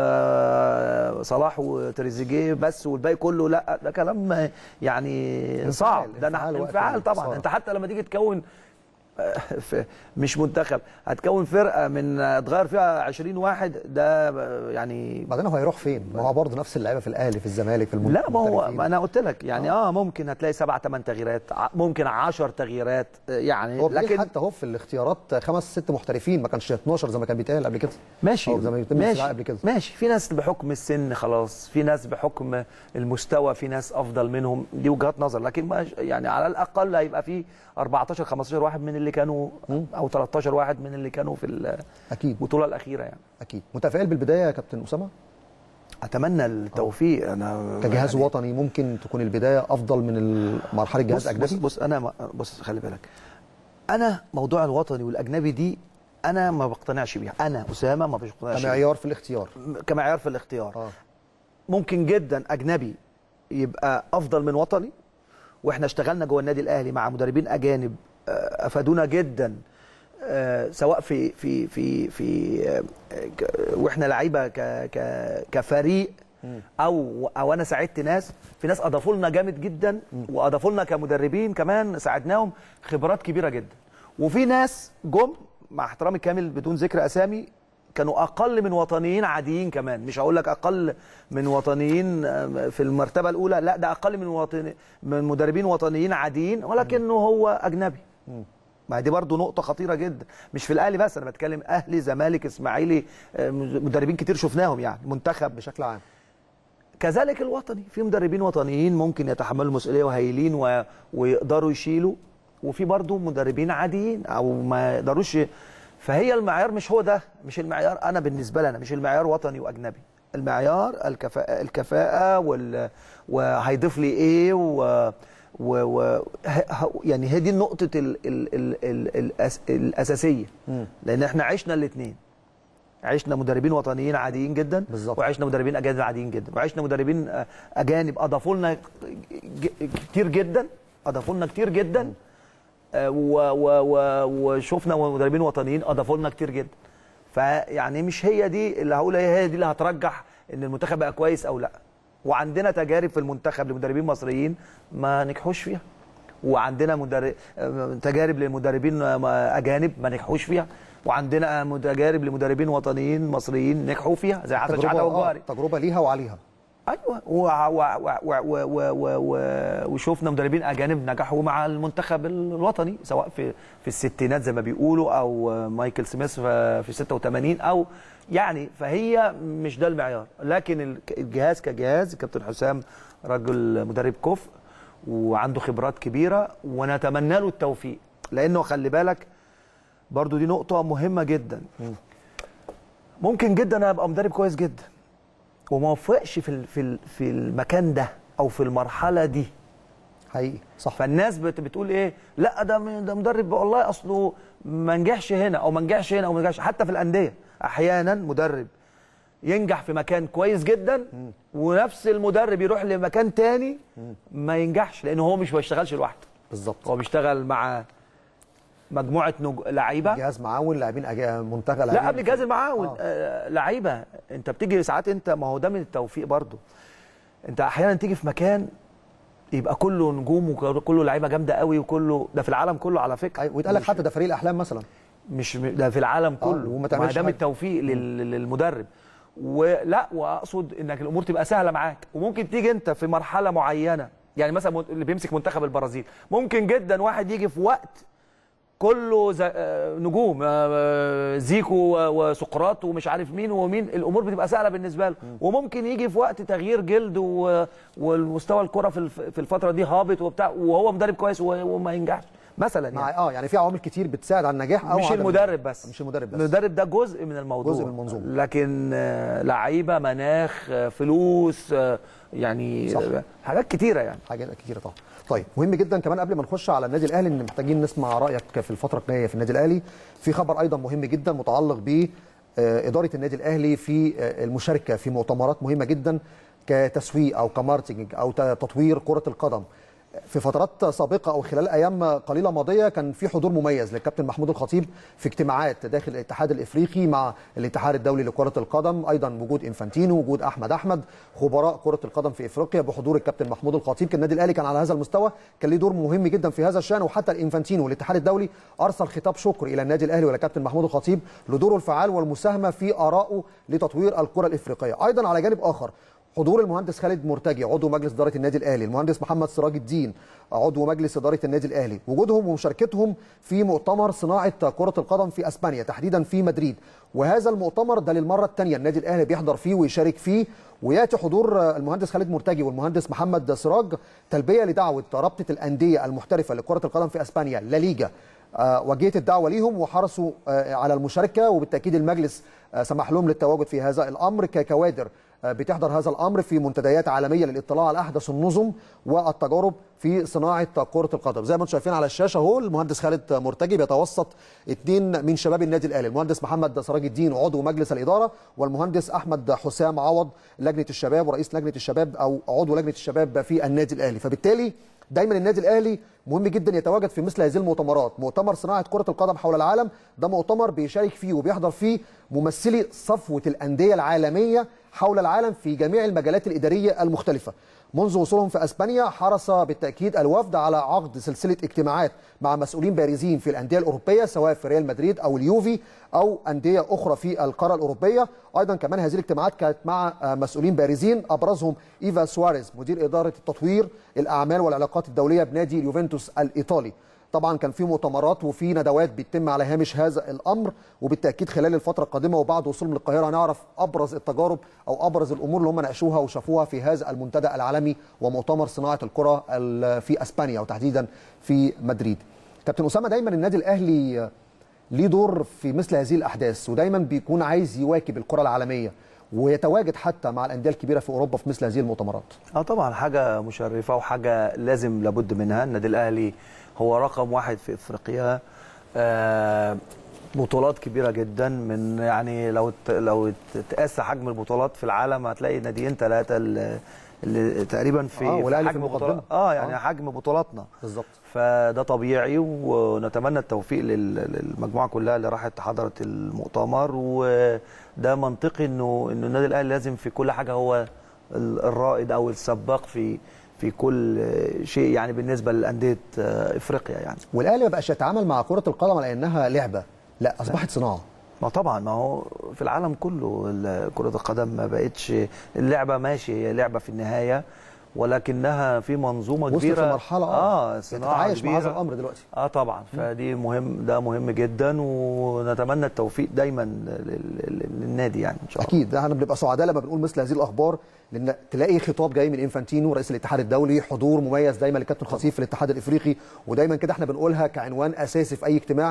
آه صلاح وتريزيجيه بس والباقي كله لا ده كلام يعني صعب ده أنا- انفعال وقت انفعال طبعا الخسارة. انت حتى لما تيجي تكون آه، في- مش منتخب هتكون فرقه من آه، تغير فيها 20 واحد ده آه، يعني بعدين هو هيروح فين؟ ما هو برضه نفس اللعيبه في الاهلي في الزمالك في لا ما هو المحترفين. ما انا قلت لك يعني اه ممكن هتلاقي سبع ثمان تغييرات ع- ممكن 10 تغييرات آه، يعني هو لكن لكن حتى هو في الاختيارات خمس ست محترفين ما كانش 12 زي ما كان بيتقال قبل كده ماشي أو زي ما بيتم ماشي الاستدعاء قبل كده ماشي في ناس بحكم السن خلاص في ناس بحكم المستوى في ناس افضل منهم دي وجهات نظر لكن ما يعني على الاقل هيبقى في 14 15 واحد من اللي كانوا او 13 واحد من اللي كانوا في اكيد البطوله الاخيره يعني اكيد متفائل بالبدايه يا كابتن اسامه اتمنى التوفيق انا كجهاز يعني وطني ممكن تكون البدايه افضل من مرحله جهاز بص, اجنبي بص بص انا ما- بص خلي بالك انا موضوع الوطني والاجنبي دي انا ما بقتنعش بيها انا اسامه ما بقتنعش بيها. كمعيار في الاختيار كمعيار في الاختيار اه ممكن جدا اجنبي يبقى افضل من وطني واحنا اشتغلنا جوه النادي الاهلي مع مدربين اجانب آه، افادونا جدا آه، سواء في في في في آه، ك- واحنا لعيبه ك ك كفريق او او انا ساعدت ناس في ناس اضافوا لنا جامد جدا واضافوا لنا كمدربين كمان ساعدناهم خبرات كبيره جدا وفي ناس جم مع احترامي كامل بدون ذكر اسامي كانوا اقل من وطنيين عاديين كمان مش هقول لك اقل من وطنيين آه، في المرتبه الاولى لا ده اقل من وطن من مدربين وطنيين عاديين ولكنه هو اجنبي ما دي برضو نقطة خطيرة جدا مش في الأهلي بس أنا بتكلم أهلي زمالك إسماعيلي آه، مدربين كتير شفناهم يعني منتخب بشكل عام كذلك الوطني في مدربين وطنيين ممكن يتحملوا المسؤوليه وهايلين و... ويقدروا يشيلوا وفي برضه مدربين عاديين او ما يقدروش ي- فهي المعيار مش هو ده مش المعيار انا بالنسبه لي انا مش المعيار وطني واجنبي المعيار الكفاءه الكفاءه وال... وهيضيف لي ايه و... و... و... ه... ه... يعني هي دي نقطه ال... ال... ال... ال... الأس... الاساسيه لان احنا عشنا الاثنين عشنا مدربين وطنيين عاديين جدا بالظبط. وعشنا مدربين اجانب عاديين جدا وعشنا مدربين آه، اجانب اضافوا لنا ج- كتير جدا اضافوا لنا كتير جدا آه، و- و- و- وشفنا مدربين وطنيين اضافوا لنا كتير جدا فيعني مش هي دي اللي هقول هي هي دي اللي هترجح ان المنتخب بقى كويس او لا وعندنا تجارب في المنتخب لمدربين مصريين ما نجحوش فيها وعندنا مدرب تجارب لمدربين آه، اجانب ما نجحوش فيها وعندنا مد- تجارب لمدربين وطنيين مصريين نجحوا فيها زي حسن شحاته تجربه والجوهري آه تجربه ليها وعليها ايوه و و و و و و و و وشفنا مدربين اجانب نجحوا مع المنتخب الوطني سواء في في الستينات زي ما بيقولوا او مايكل سميث في في 86 او يعني فهي مش ده المعيار لكن ال- الجهاز كجهاز كابتن حسام رجل مدرب كفء وعنده خبرات كبيره ونتمنى له التوفيق لانه خلي بالك برضو دي نقطه مهمه جدا ممكن جدا ابقى مدرب كويس جدا وما وفقش في ال- في ال- في المكان ده او في المرحله دي حقيقي صح فالناس بت بتقول ايه لا ده م- ده مدرب والله اصله ما نجحش هنا او ما نجحش هنا او ما نجحش حتى في الانديه احيانا مدرب ينجح في مكان كويس جدا ونفس المدرب يروح لمكان تاني ما ينجحش لان هو مش ما بيشتغلش لوحده بالظبط هو بيشتغل مع مجموعه نج... لعيبه جهاز معاون لاعبين أجا- منتخب لاعبين لا قبل جهاز المعاون آه. آه. لعيبه انت بتيجي ساعات انت ما هو ده من التوفيق برضو انت احيانا تيجي في مكان يبقى كله نجوم وكله لعيبه جامده قوي وكله ده في العالم كله على فكره أيوة، ويتقال لك مش- حتى ده فريق الاحلام مثلا مش م- ده في العالم كله وما ما تعملش ده من حاجة. التوفيق لل- للمدرب ولا واقصد انك الامور تبقى سهله معاك وممكن تيجي انت في مرحله معينه يعني مثلا مت- اللي بيمسك منتخب البرازيل ممكن جدا واحد يجي في وقت كله ز- آه، نجوم آه، زيكو و- وسقراط ومش عارف مين ومين الامور بتبقى سهله بالنسبه له وممكن يجي في وقت تغيير جلد و- والمستوى الكره في الف- في الفتره دي هابط وبتاع وهو مدرب كويس و- وما ينجحش مثلا يعني مع اه يعني في عوامل كتير بتساعد على النجاح او مش عدم المدرب بس مش المدرب بس المدرب ده جزء من الموضوع جزء من المنظومة. لكن آه، لعيبه مناخ آه، فلوس آه، يعني صح. آه، حاجات كتيره يعني حاجات كتيره طبعا طيب مهم جدا كمان قبل ما نخش على النادي الاهلي ان محتاجين نسمع رايك في الفتره الجايه في النادي الاهلي في خبر ايضا مهم جدا متعلق ب آه، اداره النادي الاهلي في آه، المشاركه في مؤتمرات مهمه جدا كتسويق او كماركتنج او ت- تطوير كره القدم في فترات سابقه او خلال ايام قليله ماضيه كان في حضور مميز للكابتن محمود الخطيب في اجتماعات داخل الاتحاد الافريقي مع الاتحاد الدولي لكره القدم ايضا وجود انفانتينو وجود احمد احمد خبراء كره القدم في افريقيا بحضور الكابتن محمود الخطيب كان النادي الاهلي كان على هذا المستوى كان ليه دور مهم جدا في هذا الشان وحتى الانفانتينو والاتحاد الدولي ارسل خطاب شكر الى النادي الاهلي والكابتن محمود الخطيب لدوره الفعال والمساهمه في ارائه لتطوير الكره الافريقيه ايضا على جانب اخر حضور المهندس خالد مرتجي عضو مجلس اداره النادي الاهلي المهندس محمد سراج الدين عضو مجلس اداره النادي الاهلي وجودهم ومشاركتهم في مؤتمر صناعه كره القدم في اسبانيا تحديدا في مدريد وهذا المؤتمر ده للمره الثانيه النادي الاهلي بيحضر فيه ويشارك فيه وياتي حضور المهندس خالد مرتجي والمهندس محمد سراج تلبيه لدعوه رابطه الانديه المحترفه لكره القدم في اسبانيا لا ليجا آه، وجهت الدعوه ليهم وحرصوا آه، على المشاركه وبالتاكيد المجلس آه، سمح لهم للتواجد في هذا الامر ككوادر آه، بتحضر هذا الامر في منتديات عالميه للاطلاع على احدث النظم والتجارب في صناعه كره القدم زي ما انتم شايفين على الشاشه اهو المهندس خالد مرتجي بيتوسط اثنين من شباب النادي الاهلي المهندس محمد سراج الدين عضو مجلس الاداره والمهندس احمد حسام عوض لجنه الشباب ورئيس لجنه الشباب او عضو لجنه الشباب في النادي الاهلي فبالتالي دايما النادي الاهلي مهم جدا يتواجد في مثل هذه المؤتمرات مؤتمر صناعه كره القدم حول العالم ده مؤتمر بيشارك فيه وبيحضر فيه ممثلي صفوه الانديه العالميه حول العالم في جميع المجالات الاداريه المختلفه منذ وصولهم في اسبانيا حرص بالتاكيد الوفد على عقد سلسله اجتماعات مع مسؤولين بارزين في الانديه الاوروبيه سواء في ريال مدريد او اليوفي او انديه اخرى في القاره الاوروبيه ايضا كمان هذه الاجتماعات كانت مع آه، مسؤولين بارزين ابرزهم ايفا سواريز مدير اداره التطوير الاعمال والعلاقات الدوليه بنادي اليوفنتوس الايطالي طبعا كان في مؤتمرات وفي ندوات بتتم على هامش هذا الامر وبالتاكيد خلال الفتره القادمه وبعد وصولهم للقاهره هنعرف ابرز التجارب او ابرز الامور اللي هم ناقشوها وشافوها في هذا المنتدى العالمي ومؤتمر صناعه الكره ال- في اسبانيا وتحديدا في مدريد. كابتن اسامه دايما النادي الاهلي ليه دور في مثل هذه الاحداث ودايما بيكون عايز يواكب الكره العالميه ويتواجد حتى مع الانديه الكبيره في اوروبا في مثل هذه المؤتمرات. اه طبعا حاجه مشرفه وحاجه لازم لابد منها النادي الاهلي هو رقم واحد في افريقيا آه بطولات كبيره جدا من يعني لو ت- لو تقاس حجم البطولات في العالم هتلاقي ناديين ثلاثه اللي, اللي تقريبا في, آه، في والأهلي في حجم المقدمة. بطولات اه يعني آه. آه. حجم بطولاتنا بالظبط. فده طبيعي ونتمنى التوفيق لل- للمجموعه كلها اللي راحت حضرت المؤتمر وده منطقي انه انه النادي الاهلي لازم في كل حاجه هو ال- الرائد او السباق في في كل شيء يعني بالنسبه لانديه افريقيا يعني والاهلي ما بقاش يتعامل مع كره القدم على انها لعبه لا اصبحت صناعه. ما طبعا ما هو في العالم كله ال- كره القدم ما بقتش اللعبه ماشي هي لعبه في النهايه ولكنها في منظومه وصلت كبيره لمرحله اه صناعه تتعايش مع هذا كبيرة. الامر دلوقتي. اه طبعا فدي مهم ده مهم جدا ونتمنى التوفيق دايما لل- لل- للنادي يعني ان شاء الله اكيد ده احنا بنبقى سعداء لما بنقول مثل هذه الاخبار لان تلاقي خطاب جاي من انفانتينو رئيس الاتحاد الدولي حضور مميز دايما لكابتن خطيب في الاتحاد الافريقي ودايما كده احنا بنقولها كعنوان اساسي في اي اجتماع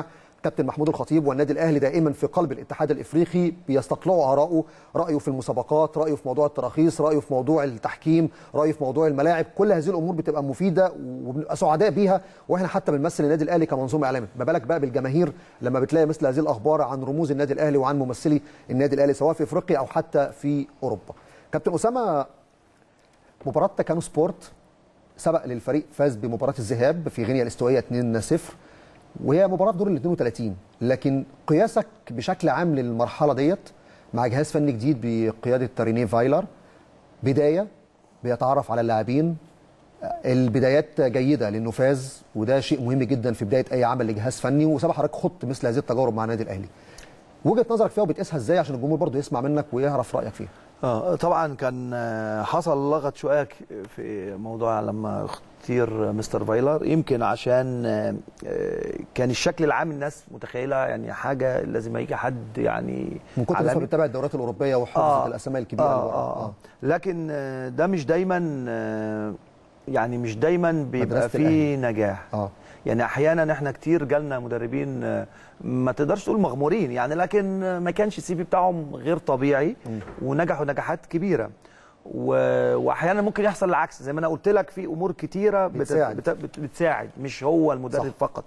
كابتن محمود الخطيب والنادي الاهلي دائما في قلب الاتحاد الافريقي بيستطلعوا اراءه رايه في المسابقات رايه في موضوع التراخيص رايه في موضوع التحكيم رايه في موضوع الملاعب كل هذه الامور بتبقى مفيده وبنبقى سعداء بيها واحنا حتى بنمثل النادي الاهلي كمنظومه اعلاميه ما بالك بقى بالجماهير لما بتلاقي مثل هذه الاخبار عن رموز النادي الاهلي وعن ممثلي النادي الاهلي سواء في افريقيا او حتى في اوروبا كابتن اسامه مباراه تكانو سبورت سبق للفريق فاز بمباراه الذهاب في غينيا الاستوائيه 2-0 وهي مباراه في دور ال 32 لكن قياسك بشكل عام للمرحله ديت مع جهاز فني جديد بقياده رينيه فايلر بدايه بيتعرف على اللاعبين البدايات جيده لانه فاز وده شيء مهم جدا في بدايه اي عمل لجهاز فني وسبق حضرتك خط مثل هذه التجارب مع النادي الاهلي وجهه نظرك فيها وبتقيسها ازاي عشان الجمهور برضه يسمع منك ويعرف رايك فيها اه طبعا كان آه، حصل لغط شويه ك- في موضوع لما اختير مستر فايلر يمكن عشان آه، آه، كان الشكل العام الناس متخيله يعني حاجه لازم يجي حد يعني من كتر ما عالمي. بتتابع الدورات الاوروبيه وحفظ آه. الاسماء الكبيره اللي آه, ورا. آه, آه. لكن آه، ده مش دايما آه، يعني مش دايما بيبقى مدرسة فيه نجاح اه يعني احيانا احنا كتير جالنا مدربين آه، ما تقدرش تقول مغمورين يعني لكن آه، ما كانش السي في بتاعهم غير طبيعي ونجحوا نجاحات كبيره و... واحيانا ممكن يحصل العكس زي ما انا قلت لك في امور كتيره بت... بتساعد. بت... بت... بتساعد مش هو المدرب صح. فقط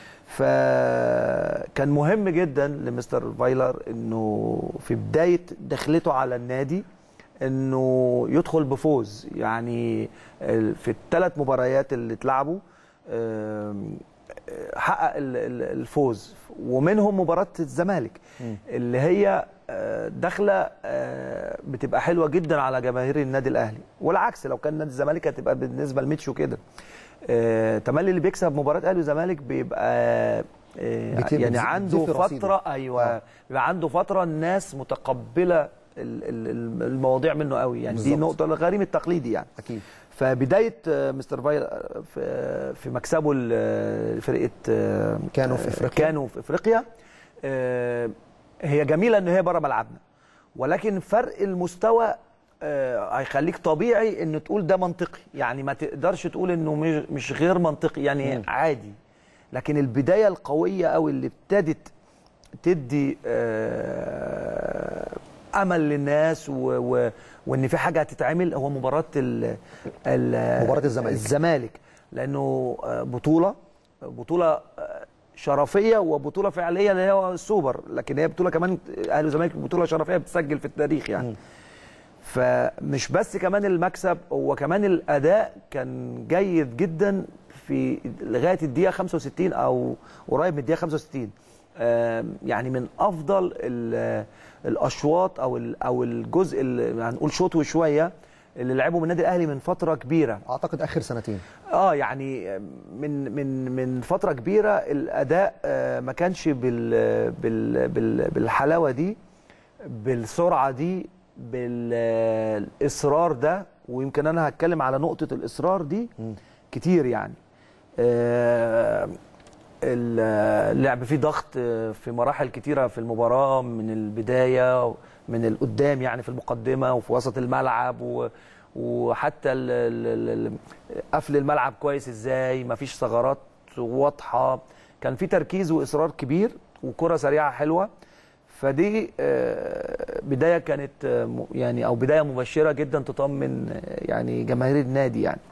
فكان مهم جدا لمستر فايلر انه في بدايه دخلته على النادي انه يدخل بفوز يعني ال- في الثلاث مباريات اللي اتلعبوا آم، حقق ال- ال- الفوز ومنهم مباراه الزمالك اللي هي آه، داخله آه، بتبقى حلوه جدا على جماهير النادي الاهلي والعكس لو كان نادي الزمالك هتبقى بالنسبه لميتشو كده آه، تملي اللي بيكسب مباراه اهلي وزمالك بيبقى آه، بتبقى يعني بتزيد- عنده بتزيد في رصيده. فتره ايوه آه. بيبقى عنده فتره الناس متقبله ال- ال- ال- المواضيع منه قوي يعني دي بالظبط. نقطه الغريم التقليدي يعني اكيد فبدايه آه، مستر فايل آه، في في مكسبه ل- لفرقه آه، كانوا في آه، إفريقيا. كانوا في افريقيا آه، هي جميله ان هي بره ملعبنا ولكن فرق المستوى آه، هيخليك طبيعي ان تقول ده منطقي يعني ما تقدرش تقول انه مش- مش غير منطقي يعني مم. عادي لكن البدايه القويه او اللي ابتدت تدي آه، امل للناس و و وان في حاجه هتتعمل هو مباراه ال ال مباراة الزمالك. الزمالك لانه آه، بطوله بطوله آه، شرفيه وبطوله فعليه اللي هو السوبر لكن هي بطوله كمان اهلي والزمالك بطوله شرفيه بتسجل في التاريخ يعني فمش بس كمان المكسب هو كمان الاداء كان جيد جدا في لغايه الدقيقه 65 او قريب من الدقيقه 65 آم، يعني من افضل ال- الاشواط او ال- او الجزء اللي هنقول شوط وشويه اللي لعبه من النادي الاهلي من فتره كبيره اعتقد اخر سنتين اه يعني من من من فتره كبيره الاداء آه، ما كانش بال بال بال بالحلاوه دي بالسرعه دي بالاصرار ده ويمكن انا هتكلم على نقطه الاصرار دي كتير يعني آه، اللعب فيه ضغط آه، في مراحل كتيره في المباراه من البدايه من القدام يعني في المقدمه وفي وسط الملعب و وحتى ال- ال- ال- قفل الملعب كويس ازاي مفيش ثغرات واضحه كان في تركيز واصرار كبير وكره سريعه حلوه فدي آه، بدايه كانت آه، م- يعني او بدايه مبشره جدا تطمن آه، يعني جماهير النادي يعني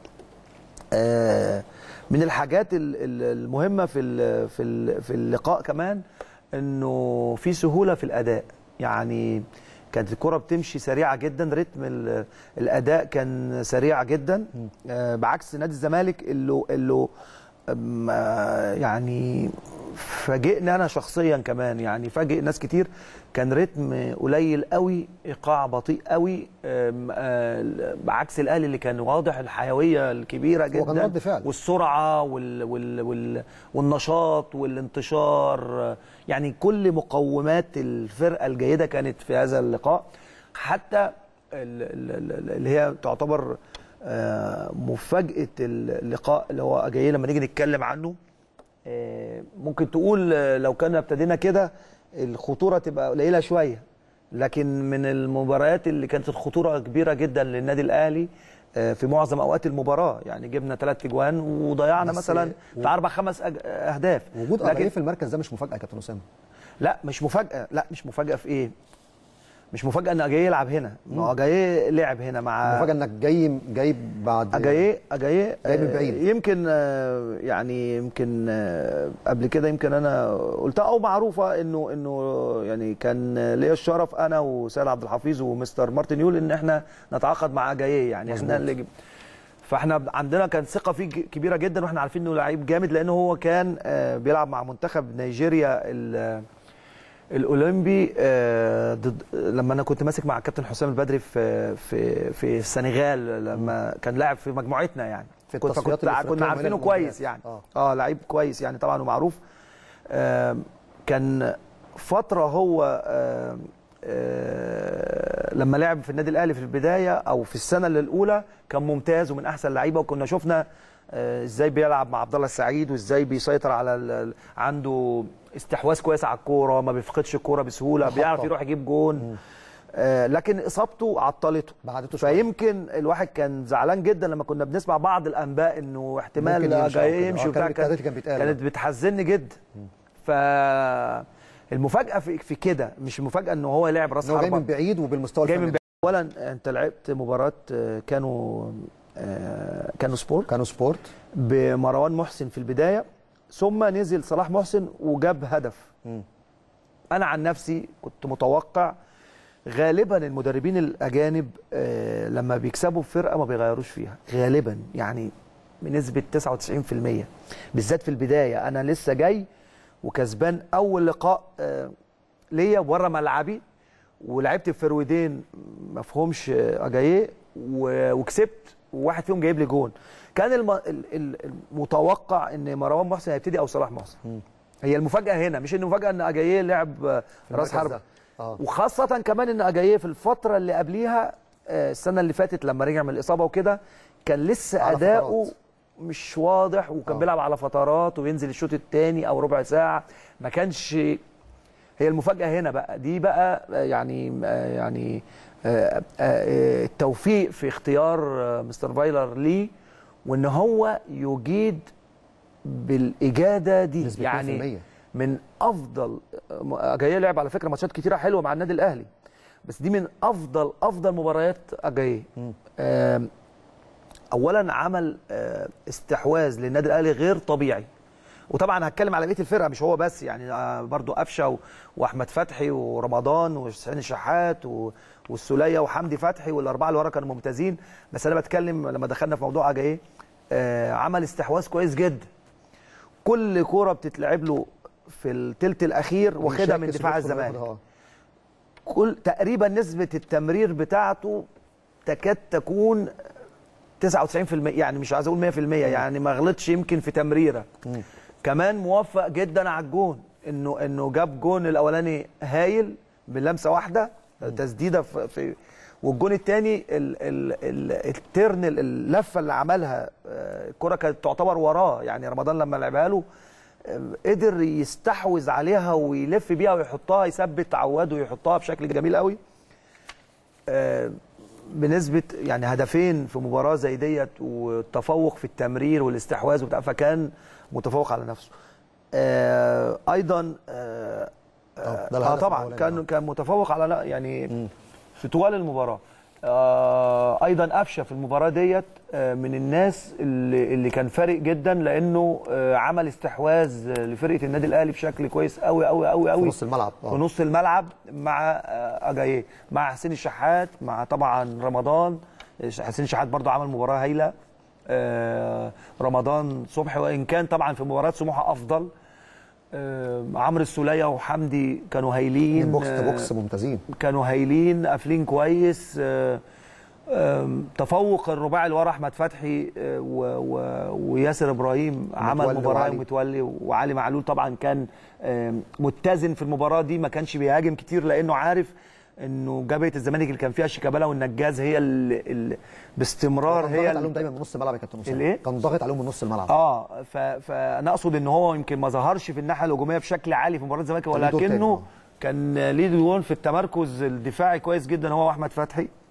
آه، من الحاجات ال- ال- المهمه في ال- في ال- في اللقاء كمان انه في سهوله في الاداء يعني كانت الكره بتمشي سريعه جدا رتم ال- الاداء كان سريع جدا آه، بعكس نادي الزمالك اللي اللي أم، آه، يعني فاجئني انا شخصيا كمان يعني فاجئ ناس كتير كان رتم قليل قوي ايقاع بطيء قوي أم، آه، بعكس الاهلي اللي كان واضح الحيويه الكبيره جدا هو كان رد فعل. والسرعه وال وال وال والنشاط والانتشار يعني كل مقومات الفرقه الجيده كانت في هذا اللقاء حتى ال- ال- ال- اللي هي تعتبر آه، مفاجاه اللقاء اللي هو جاي لما نيجي نتكلم عنه آه، ممكن تقول آه، لو كنا ابتدينا كده الخطوره تبقى قليله شويه لكن من المباريات اللي كانت الخطوره كبيره جدا للنادي الاهلي آه، في معظم اوقات المباراه يعني جبنا ثلاث اجوان وضيعنا بس- مثلا و- بتاع اربع خمس أج- اهداف وجود لكن اجاييه في المركز ده مش مفاجاه يا كابتن اسامه لا مش مفاجاه لا مش مفاجاه في ايه مش مفاجاه ان اجاييه يلعب هنا ما هو اجاييه لعب هنا مع مفاجاه انك جاي جايب بعد اجاييه اجاييه جاي من آه، بعيد. يمكن آه، يعني يمكن آه، قبل كده يمكن انا قلتها او معروفه انه انه يعني كان ليا الشرف انا وسيد عبد الحفيظ ومستر مارتن يول ان احنا نتعاقد مع اجاييه يعني احنا اللي جب- فاحنا عندنا كان ثقه فيه ج- كبيره جدا واحنا عارفين انه لعيب جامد لانه هو كان آه، بيلعب مع منتخب نيجيريا ال- الاولمبي آه، ضد لما انا كنت ماسك مع الكابتن حسام البدري في في في السنغال لما كان لاعب في مجموعتنا يعني في كنت التصفيات كنت الأفريقية كنا ومن عارفينه المونديال. كويس يعني آه. اه لعيب كويس يعني طبعا ومعروف آه كان فتره هو آه آه لما لعب في النادي الاهلي في البدايه او في السنه الاولى كان ممتاز ومن احسن اللعيبه وكنا شفنا آه، ازاي بيلعب مع عبد الله السعيد وازاي بيسيطر على ال- ال- عنده استحواذ كويس على الكوره ما بيفقدش الكوره بسهوله محطة. بيعرف يروح يجيب جون آه لكن اصابته عطلته بعدته شوية. فيمكن الواحد كان زعلان جدا لما كنا بنسمع بعض الانباء انه احتمال ممكن يمشي أو جاي كده. يمشي آه، وبتاع كان بالتهديد كان بيتقال. كانت بتحزني جدا ف المفاجاه في, في كده مش المفاجاه ان هو لعب راس إن هو جاي من حربه بعيد وبالمستوى جاي من الفني بعيد. اولا انت لعبت مباراه آه، كانوا آه، كانوا سبورت كانوا سبورت بمروان محسن في البدايه ثم نزل صلاح محسن وجاب هدف مم. انا عن نفسي كنت متوقع غالبا المدربين الاجانب آه، لما بيكسبوا فرقه ما بيغيروش فيها غالبا يعني بنسبه 99% بالذات في البدايه انا لسه جاي وكسبان اول لقاء آه، ليا بره ملعبي ولعبت بفرويدين ما فيهمش آه، اجاييه و- وكسبت وواحد فيهم جايب لي جون كان الم... ال- ال- المتوقع ان مروان محسن هيبتدي او صلاح محسن هي المفاجاه هنا مش ان المفاجاه ان اجاييه لعب آه، في راس المركز حربه ده. اه وخاصة كمان ان اجاييه في الفترة اللي قبليها آه، السنة اللي فاتت لما رجع من الإصابة وكده كان لسه على أداؤه فترات. مش واضح وكان آه. بيلعب على فترات وبينزل الشوط الثاني أو ربع ساعة ما كانش هي المفاجأة هنا بقى دي بقى آه، يعني آه، يعني آه، آه، آه، التوفيق في اختيار آه، مستر فايلر ليه وان هو يجيد بالاجاده دي نسبة يعني 100%. من افضل اجاييه لعب على فكره ماتشات كتيره حلوه مع النادي الاهلي بس دي من افضل افضل مباريات اجاييه آم، اولا عمل آه، استحواذ للنادي الاهلي غير طبيعي وطبعا هتكلم على بقيه الفرقه مش هو بس يعني آه، برضو قفشه و- واحمد فتحي ورمضان وحسين الشحات و- والسوليه وحمدي فتحي والاربعه اللي ورا كانوا ممتازين بس انا بتكلم لما دخلنا في موضوع اجاييه آه، عمل استحواذ كويس جدا كل كوره بتتلعب له في الثلث الاخير واخدها من بيشكس دفاع ويدخل الزمالك وياخدها، آه. كل تقريبا نسبه التمرير بتاعته تكاد تكون 99% يعني مش عايز اقول 100% يعني ما غلطش يمكن في تمريره كمان موفق جدا على الجون انه انه جاب جون الاولاني هايل بلمسه واحده تسديده في, في والجون الثاني ال ال ال الترن اللفه اللي عملها آه، الكره كانت تعتبر وراه يعني رمضان لما لعبها له آه، قدر يستحوذ عليها ويلف بيها ويحطها يثبت عواد ويحطها بشكل جميل قوي آه، بنسبه يعني هدفين في مباراه زي ديت والتفوق في التمرير والاستحواذ وبتاع فكان متفوق على نفسه آه، ايضا آه، آه، ده اه الهدف طبعا الأولاني، كان آه. كان متفوق على لا يعني في طوال المباراه آه ايضا قفشه في المباراه ديت آه من الناس اللي, اللي كان فارق جدا لانه آه عمل استحواذ لفرقه النادي الاهلي بشكل كويس قوي قوي قوي قوي في نص الملعب في آه. نص الملعب مع آه، اجاييه مع حسين الشحات مع طبعا رمضان حسين الشحات برضه عمل مباراه هايله آه، رمضان صبحي وان كان طبعا في مباراه سموحه افضل آه، عمرو السوليه وحمدي كانوا هايلين بوكس تو آه، بوكس ممتازين كانوا هايلين قافلين كويس آه، آم، تفوق الرباعي اللي ورا احمد فتحي آه، و- و- وياسر ابراهيم عمل متولي مباراه وعلي. متولي وعلي معلول طبعا كان آم، متزن في المباراه دي ما كانش بيهاجم كتير لانه عارف انه جبهه الزمالك اللي كان فيها شيكابالا والنجاز هي اللي باستمرار كان هي ضاغط ال- عليهم دايما من نص الملعب يا كابتن اسامه الإيه؟ كان ضاغط عليهم من نص الملعب اه ف... فانا اقصد ان هو يمكن ما ظهرش في الناحيه الهجوميه بشكل عالي في مباراه الزمالك كان ليه دور تاني، ولكنه آه. كان ليه دور في التمركز الدفاعي كويس جدا هو واحمد فتحي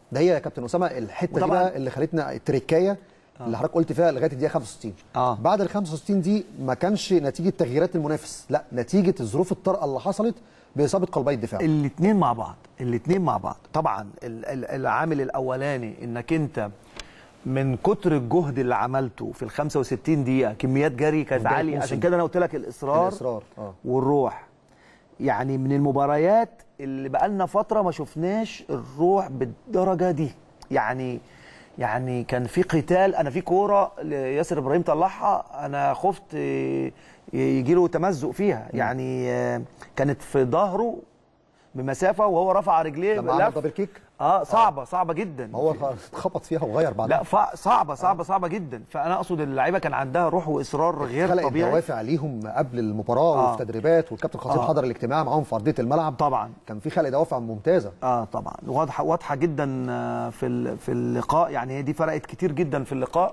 ده هي يا كابتن اسامه الحته دي وطبعاً- بقى اللي خلتنا التريكايه اللي حضرتك قلت فيها لغايه الدقيقه 65 آه. بعد ال 65 دي ما كانش نتيجه تغييرات المنافس لا نتيجه الظروف الطارئه اللي حصلت باصابه قلبي الدفاع الاثنين مع بعض الاثنين مع بعض طبعا ال- ال- العامل الاولاني انك انت من كتر الجهد اللي عملته في ال 65 دقيقه كميات جري كانت بداية عاليه موسم. عشان كده انا قلت لك الاصرار الاصرار اه والروح يعني من المباريات اللي بقالنا فتره ما شفناش الروح بالدرجه دي يعني يعني كان في قتال انا في كوره ياسر ابراهيم طلعها انا خفت يجي له تمزق فيها يعني آه، كانت في ظهره بمسافه وهو رفع رجليه لما عمل لف. دبل كيك اه صعبه صعبه جدا ما هو اتخبط فيها وغير بعدها لا ف- صعبه صعبه صعبه جدا فانا اقصد اللعيبه كان عندها روح واصرار غير خلقت طبيعي دوافع ليهم قبل المباراه آه. وفي تدريبات والكابتن خطيب آه. حضر الاجتماع معاهم في ارضيه الملعب طبعا كان في خلق دوافع ممتازه اه طبعا واضحه واضحه جدا آه، في ال- في اللقاء يعني هي دي فرقت كتير جدا في اللقاء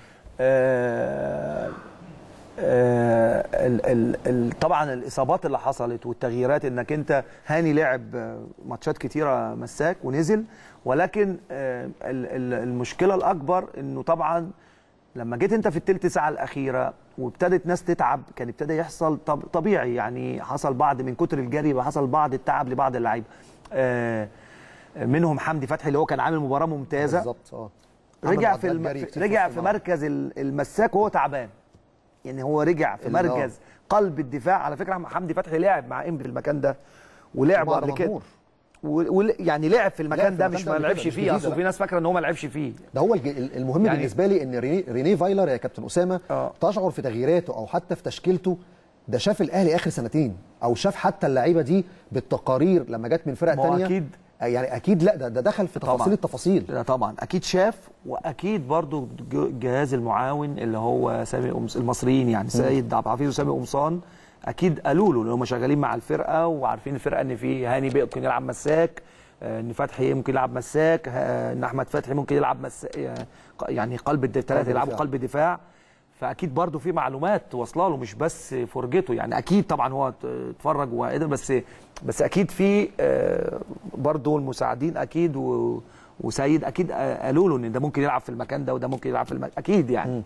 آه آه ال ال ال طبعا الاصابات اللي حصلت والتغييرات انك انت هاني لعب آه، ماتشات كتيره مساك ونزل ولكن آه ال- ال- المشكله الاكبر انه طبعا لما جيت انت في التلت ساعه الاخيره وابتدت ناس تتعب كان ابتدى يحصل طب طبيعي يعني حصل بعض من كتر الجري وحصل بعض التعب لبعض اللعيبه آه منهم حمدي فتحي اللي هو كان عامل مباراه ممتازه بالظبط اه عمل رجع في معدلات الم... جري في- كتير رجع وسط في الملعب. مركز ال- المساك وهو تعبان يعني هو رجع في اللي هو- مركز قلب الدفاع على فكره حمدي فتحي لعب مع انبي في المكان ده ولعب ومع قبل كده دمنهور. و... و... يعني لعب في المكان في ده المكان مش ده ما قبل لعبش كده، مش فيه جديد، اصل لا. في ناس فاكره ان هو ما لعبش فيه ده هو الج- المهم يعني- بالنسبه لي ان ريني, ريني فايلر يا كابتن اسامه آه. تشعر في تغييراته او حتى في تشكيلته ده شاف الاهلي اخر سنتين او شاف حتى اللعيبه دي بالتقارير لما جت من فرق ما هو تانية أكيد. يعني اكيد لا ده, ده دخل في طبعاً. تفاصيل التفاصيل لا طبعا اكيد شاف واكيد برضو ج- الجهاز المعاون اللي هو سامي أمس المصريين يعني سيد عبد الحفيظ وسامي قمصان اكيد قالوا له ان هم شغالين مع الفرقه وعارفين الفرقه ان في هاني بيه ممكن يلعب مساك آه، ان فتحي ممكن يلعب مساك آه، ان احمد فتحي ممكن يلعب مساك يعني قلب الدفاع ثلاثه يلعبوا دفاع. قلب دفاع فاكيد برضو في معلومات واصله له مش بس فرجته يعني اكيد طبعا هو ت- اتفرج وقدر بس بس اكيد في آه، برضو المساعدين اكيد و وسيد اكيد آه، قالوا له ان ده ممكن يلعب في المكان ده وده ممكن يلعب في المكان اكيد يعني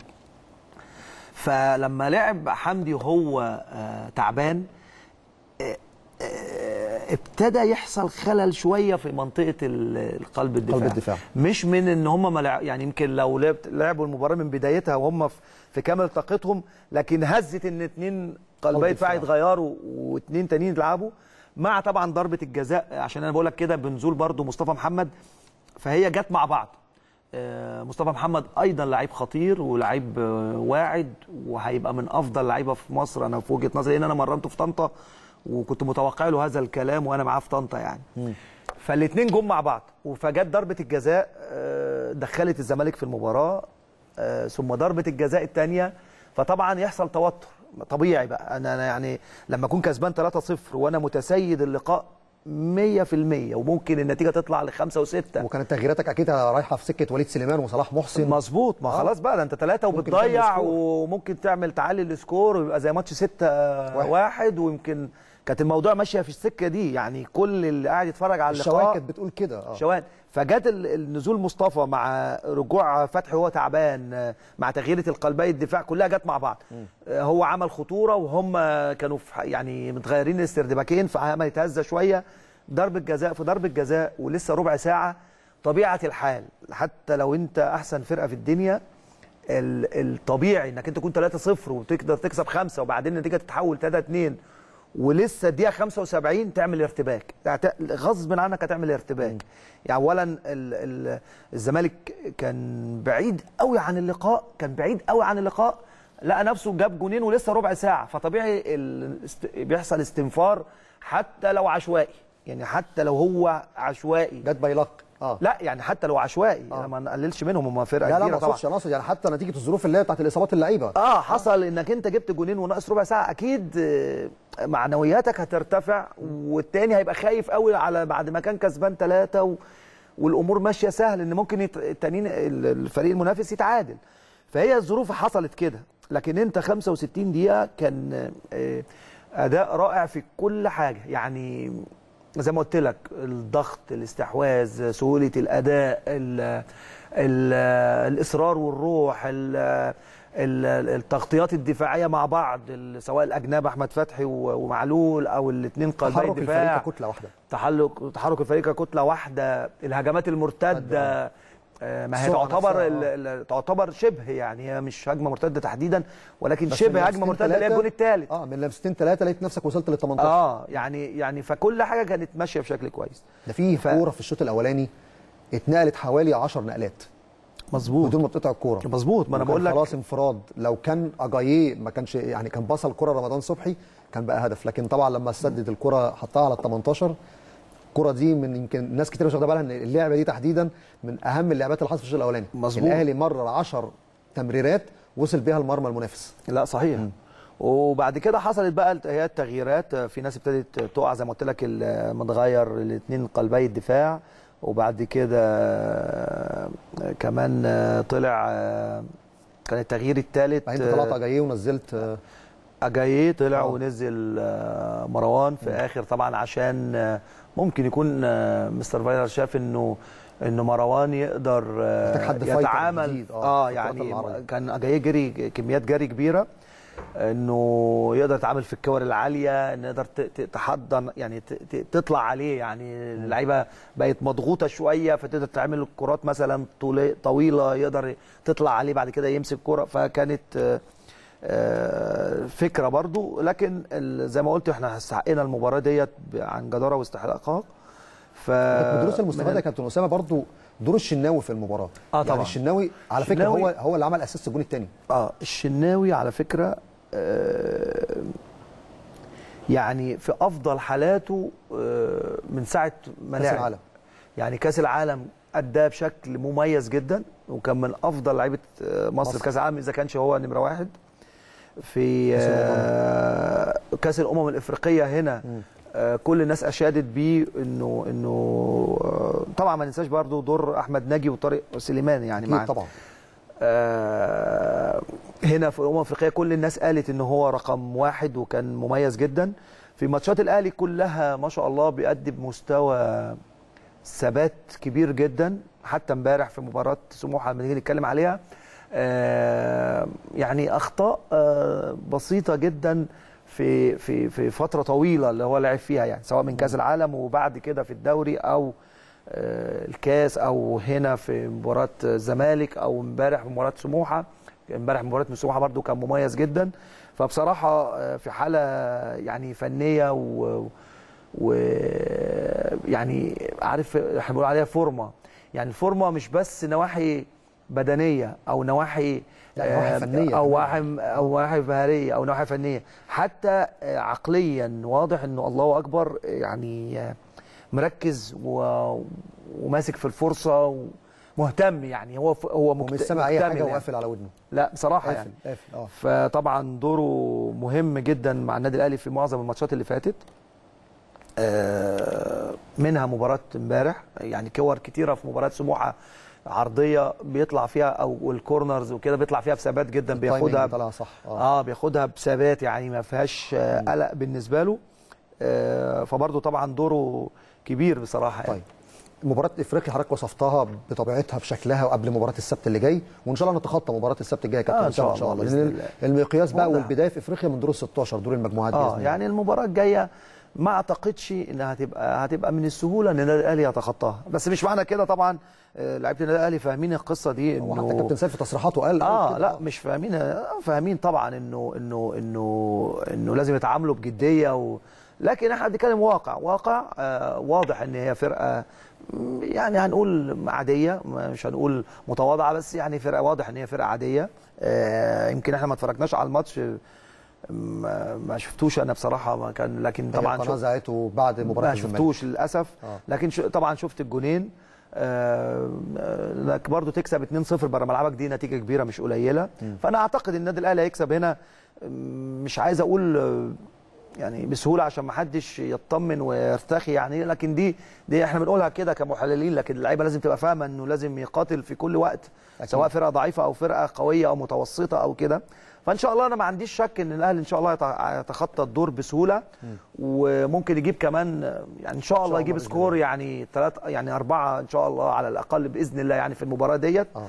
فلما لعب حمدي وهو آه، تعبان آه، آه، ابتدى يحصل خلل شويه في منطقه ال- القلب الدفاع قلب الدفاع. مش من ان هم ما لع- يعني يمكن لو لعبت لعبوا المباراه من بدايتها وهم في- في كامل طاقتهم لكن هزت ان اتنين قلبي قلب دفاع دفاع. يتغيروا واتنين تانيين يلعبوا مع طبعا ضربه الجزاء عشان انا بقول لك كده بنزول برضو مصطفى محمد فهي جت مع بعض آه، مصطفى محمد ايضا لعيب خطير ولعيب آه، واعد وهيبقى من افضل لعيبه في مصر انا في وجهه نظري لان انا مرنته في طنطا وكنت متوقع له هذا الكلام وانا معاه في طنطا يعني فالاثنين جم مع بعض فجت ضربه الجزاء آه، دخلت الزمالك في المباراه آه، ثم ضربه الجزاء الثانيه فطبعا يحصل توتر طبيعي بقى انا أنا يعني لما اكون كسبان 3-0 وانا متسيد اللقاء 100% وممكن النتيجه تطلع لخمسه وسته وكانت تغييراتك اكيد رايحه في سكه وليد سليمان وصلاح محسن مظبوط ما آه. خلاص بقى ده انت ثلاثة ممكن وبتضيع تعمل سكور. وممكن تعمل تعلي السكور ويبقى زي ماتش ستة واحد, واحد ويمكن كانت الموضوع ماشية في السكة دي يعني كل اللي قاعد يتفرج على الشواهد اللقاء كانت بتقول كده اه شوان فجت ال- النزول مصطفى مع رجوع فتحي وهو تعبان آه، مع تغييرة القلبي الدفاع كلها جت مع بعض آه، هو عمل خطورة وهم كانوا في ح- يعني متغيرين الاستردباكين فعملت هزة شوية ضربة جزاء في ضربة جزاء ولسه ربع ساعة طبيعة الحال حتى لو انت احسن فرقة في الدنيا ال- الطبيعي انك انت تكون 3-0 وتقدر تكسب خمسة وبعدين النتيجة تتحول 3-2 ولسه الدقيقه 75 تعمل ارتباك تعت- غصب عنك هتعمل ارتباك يعني اولا ال- ال- الزمالك كان بعيد قوي عن اللقاء كان بعيد قوي عن اللقاء لقى نفسه جاب جونين ولسه ربع ساعه فطبيعي ال- است- بيحصل استنفار حتى لو عشوائي يعني حتى لو هو عشوائي جت بايلك اه لا يعني حتى لو عشوائي آه. أنا ما نقللش منهم هم فرقه لا لا كبيره ما طبعا اقصدش انا اقصد يعني حتى نتيجه الظروف اللي هي بتاعت الاصابات اللعيبه اه حصل انك انت جبت جونين وناقص ربع ساعه اكيد آه، معنوياتك هترتفع والتاني هيبقى خايف قوي على بعد ما كان كسبان ثلاثه و... والامور ماشيه سهل ان ممكن يت... التانيين ال- الفريق المنافس يتعادل فهي الظروف حصلت كده لكن انت 65 دقيقه كان آه، اداء رائع في كل حاجه يعني زي ما قلت لك الضغط الاستحواذ سهوله الاداء ال ال الاصرار والروح ال ال- التغطيات الدفاعيه مع بعض ال- سواء الاجناب احمد فتحي و- ومعلول او الاثنين قلبي تحرك الفريق الدفاع ككتله واحده تحرك تحرك الفريق ككتله واحده الهجمات المرتده آه، ما هي السرعة تعتبر نفسها، ال- ال- تعتبر شبه يعني هي مش هجمه مرتده تحديدا ولكن بس شبه من هجمه لمستين مرتده اللي هي تلاتة- الجون الثالث اه من لمستين ثلاثه لقيت نفسك وصلت لل 18 اه يعني يعني فكل حاجه كانت ماشيه بشكل كويس ده في ف- كوره في الشوط الاولاني اتنقلت حوالي 10 نقلات مظبوط بدون ما تقطع الكوره مظبوط ما انا وكان بقول لك خلاص انفراد لو كان اجاييه ما كانش يعني كان بصل كره رمضان صبحي كان بقى هدف لكن طبعا لما سدد الكره حطها على ال 18 الكره دي من يمكن ناس كتير مش واخده بالها ان اللعبه دي تحديدا من اهم اللعبات اللي حصلت في الشوط الاولاني مظبوط. الاهلي مرر 10 تمريرات وصل بيها المرمى المنافس لا صحيح وبعد كده حصلت بقى الت- هي التغييرات في ناس ابتدت تقع زي ما قلت لك ال- متغير الاثنين قلبي الدفاع وبعد كده آه، كمان آه، طلع آه، كان التغيير الثالث بعدين طلعت اجاييه ونزلت آه، اجاييه طلع آه. ونزل آه، مروان في اخر طبعا عشان آه، ممكن يكون آه، مستر فايلر شاف انه انه مروان يقدر آه، محتاج حد فايتر يتعامل جديد، آه، اه في الكرات يعني العرضية. كان اجاييه جري كميات جري كبيره انه يقدر يتعامل في الكور العاليه انه يقدر ت- ت- تحضن يعني ت- ت- تطلع عليه يعني اللعيبه بقت مضغوطه شويه فتقدر تعمل الكرات مثلا طولي- طويله يقدر تطلع عليه بعد كده يمسك كره فكانت آه، آه، فكره برضو لكن ال- زي ما قلت احنا استحقنا المباراه ديت ب- عن جداره واستحقاق ف من دروس من المستفاده يا كابتن اسامه برضو دور الشناوي في المباراه آه طبعاً. يعني الشناوي على فكره الشناوي- هو هو اللي عمل اساس الجون الثاني اه الشناوي على فكره آه، يعني في افضل حالاته آه، من ساعه ما كاس لعب. العالم يعني كاس العالم اداه بشكل مميز جدا وكان من افضل لعيبه آه، مصر مصر. في كاس العالم اذا كانش هو نمره واحد في كأس آه، كاس الامم الافريقيه هنا آه، كل الناس اشادت بيه انه انه آه، طبعا ما ننساش برضو دور احمد ناجي وطارق سليمان يعني اكيد معانا طبعا آه، هنا في الامم الافريقيه كل الناس قالت ان هو رقم واحد وكان مميز جدا في ماتشات الاهلي كلها ما شاء الله بيأدي بمستوى ثبات كبير جدا حتى امبارح في مباراه سموحه لما نيجي نتكلم عليها آه، يعني اخطاء آه، بسيطه جدا في في في فتره طويله اللي هو لعب فيها يعني سواء من كاس العالم وبعد كده في الدوري او آه، الكاس او هنا في مباراه الزمالك او امبارح في مباراه سموحه امبارح مباراه من سموحه برده كان مميز جدا فبصراحه آه، في حاله يعني فنيه و ويعني عارف احنا بنقول عليها فورمه يعني الفورمه مش بس نواحي بدنيه او نواحي لا، نواحي آه، فنية او كمان. نواحي او نواحي مهاريه او نواحي فنيه حتى آه، عقليا واضح انه الله اكبر يعني آه، مركز و... وماسك في الفرصه ومهتم يعني هو ف... هو مكت... ومش سامع اي مكتمل حاجه يعني. وقافل على ودنه لا بصراحه قافل يعني قافل اه فطبعا دوره مهم جدا مع النادي الاهلي في معظم الماتشات اللي فاتت آه، منها مباراه امبارح يعني كور كتيره في مباراه سموحه عرضيه بيطلع فيها او الكورنرز وكده بيطلع فيها بثبات جدا التايمينج بياخدها طلع صح اه اه بياخدها بثبات يعني ما فيهاش آه، قلق بالنسبه له آه، فبرضه طبعا دوره كبير بصراحه يعني. طيب مباراة افريقيا حضرتك وصفتها بطبيعتها بشكلها وقبل مباراة السبت اللي جاي وان شاء الله نتخطى مباراة السبت الجاي يا كابتن آه، إن شاء أسامة الله لان بإذن المقياس بقى واضح. والبداية في افريقيا من دور ال 16 دور المجموعات اه بإذن الله. يعني المباراه الجايه ما اعتقدش انها هتبقى هتبقى من السهوله ان النادي الاهلي يتخطاها بس مش معنى كده طبعا آه، لعيبه النادي الاهلي فاهمين القصه دي وحتى انه كابتن سيف في تصريحاته قال قال اه كده. لا مش فاهمين آه، فاهمين طبعا انه انه انه انه لازم يتعاملوا بجديه و لكن احنا بنتكلم واقع واقع آه واضح ان هي فرقه م، يعني هنقول عاديه مش هنقول متواضعه بس يعني فرقه واضح ان هي فرقه عاديه آه يمكن احنا ما اتفرجناش على الماتش ما ما شفتوش انا بصراحه ما كان لكن طبعا طبعا القناة شفت زعته بعد مباراة ما الزمالك. شفتوش للاسف آه. لكن شو طبعا شفت الجونين آه، آه، لك برضو تكسب 2-0 بره ملعبك دي نتيجه كبيره مش قليله فانا اعتقد ان النادي الاهلي هيكسب هنا م، مش عايز اقول آه، يعني بسهوله عشان ما حدش يطمن ويرتخي يعني لكن دي دي احنا بنقولها كده كمحللين لكن اللعيبه لازم تبقى فاهمه انه لازم يقاتل في كل وقت أكيد. سواء فرقه ضعيفه او فرقه قويه او متوسطه او كده فان شاء الله انا ما عنديش شك ان الاهلي ان شاء الله يت- يتخطى الدور بسهوله وممكن يجيب كمان يعني ان شاء الله الله يجيب بإذن سكور يعني ثلاث يعني اربعه ان شاء الله على الاقل باذن الله يعني في المباراه ديت آه.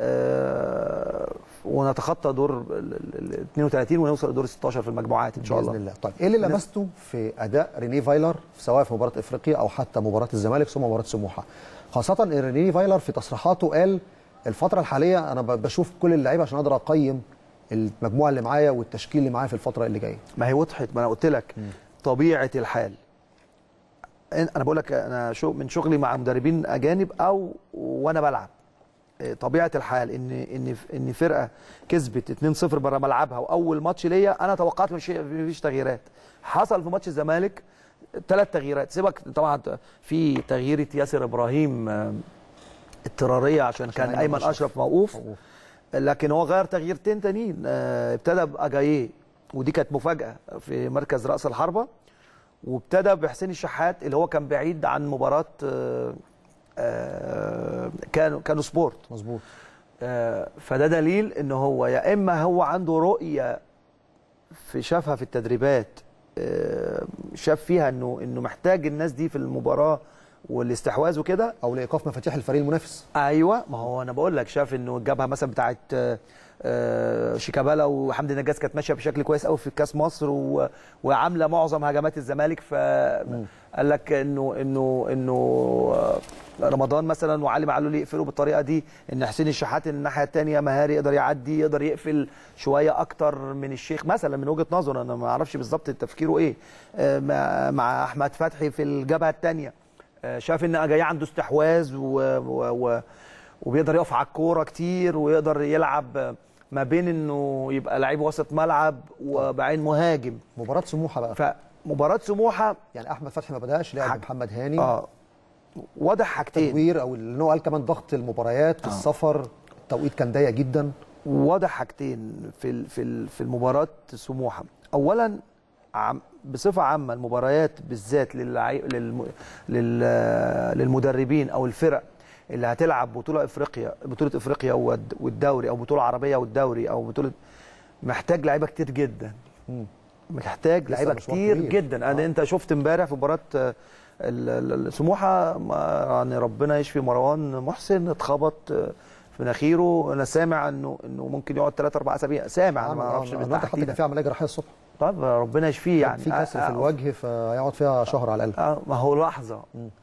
آه ونتخطى دور ال- ال- ال 32 ونوصل لدور 16 في المجموعات ان شاء باذن الله الله طيب ايه اللي لمسته في اداء ريني فايلر سواء في مباراه افريقيا او حتى مباراه الزمالك ثم مباراه سموحه خاصه ان ريني فايلر في تصريحاته قال الفتره الحاليه انا ب- بشوف كل اللعيبه عشان اقدر اقيم المجموعه اللي معايا والتشكيل اللي معايا في الفتره اللي جايه ما هي وضحت ما انا قلت لك طبيعه الحال إن- انا بقول لك انا شو من شغلي مع مدربين اجانب او وانا بلعب إيه، طبيعه الحال ان ان ان فرقه كسبت 2-0 بره ملعبها واول ماتش ليا انا توقعت مش مفيش تغييرات حصل في ماتش الزمالك ثلاث تغييرات سيبك طبعا في تغييره ياسر ابراهيم آه، اضطراريه عشان كان أيمن ايمن أشرف. اشرف موقوف موقوف. لكن هو غير تغييرتين تانيين آه، ابتدى باجاييه ودي كانت مفاجاه في مركز راس الحربه وابتدى بحسين الشحات اللي هو كان بعيد عن مباراه آه، آه، كانوا كانوا سبورت مظبوط آه، فده دليل ان هو يا اما هو عنده رؤيه في شافها في التدريبات آه، شاف فيها انه انه محتاج الناس دي في المباراه والاستحواذ وكده او لايقاف مفاتيح الفريق المنافس ايوه ما هو انا بقول لك شاف انه الجبهه مثلا بتاعت آه، آه، شيكابالا وحمدي نجاز كانت ماشيه بشكل كويس قوي في كاس مصر و... وعامله معظم هجمات الزمالك فقال لك انه انه انه آه، رمضان مثلا وعلي معلول يقفلوا بالطريقه دي ان حسين الشحات الناحيه الثانيه مهاري يقدر يعدي يقدر يقفل شويه اكتر من الشيخ مثلا من وجهه نظره انا ما اعرفش بالظبط تفكيره ايه آه، مع- مع احمد فتحي في الجبهه الثانيه آه، شاف ان اجاي عنده استحواذ و... و... و... وبيقدر يقف على الكوره كتير ويقدر يلعب ما بين انه يبقى لعيب وسط ملعب وبعدين مهاجم مباراه سموحه بقى فمباراه سموحه يعني احمد فتحي ما بداش لعب حاج- محمد هاني اه واضح حاجتين تدوير او اللي هو قال كمان ضغط المباريات السفر التوقيت كان ضيق جدا واضح حاجتين في ال- في ال- في المباراه سموحه اولا عم بصفه عامه المباريات بالذات للعي... للم... لل... للمدربين او الفرق اللي هتلعب بطوله افريقيا بطوله افريقيا والد- والدوري او بطوله عربيه والدوري او بطوله محتاج لعيبه كتير جدا مم. محتاج لسه لعيبه مشوار كتير كبير. جدا انا انت شفت امبارح في مباراه آه، ال- ال- السموحه ما- يعني ربنا يشفي مروان محسن اتخبط آه، في مناخيره انا سامع انه انه ممكن يقعد 3 4 اسابيع سامع انا ما اعرفش النهارده حتى بالتحديد كان في عمليه جراحيه الصبح طب ربنا يشفيه يعني في كسر في آه، الوجه فهيقعد فيها شهر على الاقل آه ما هو لحظه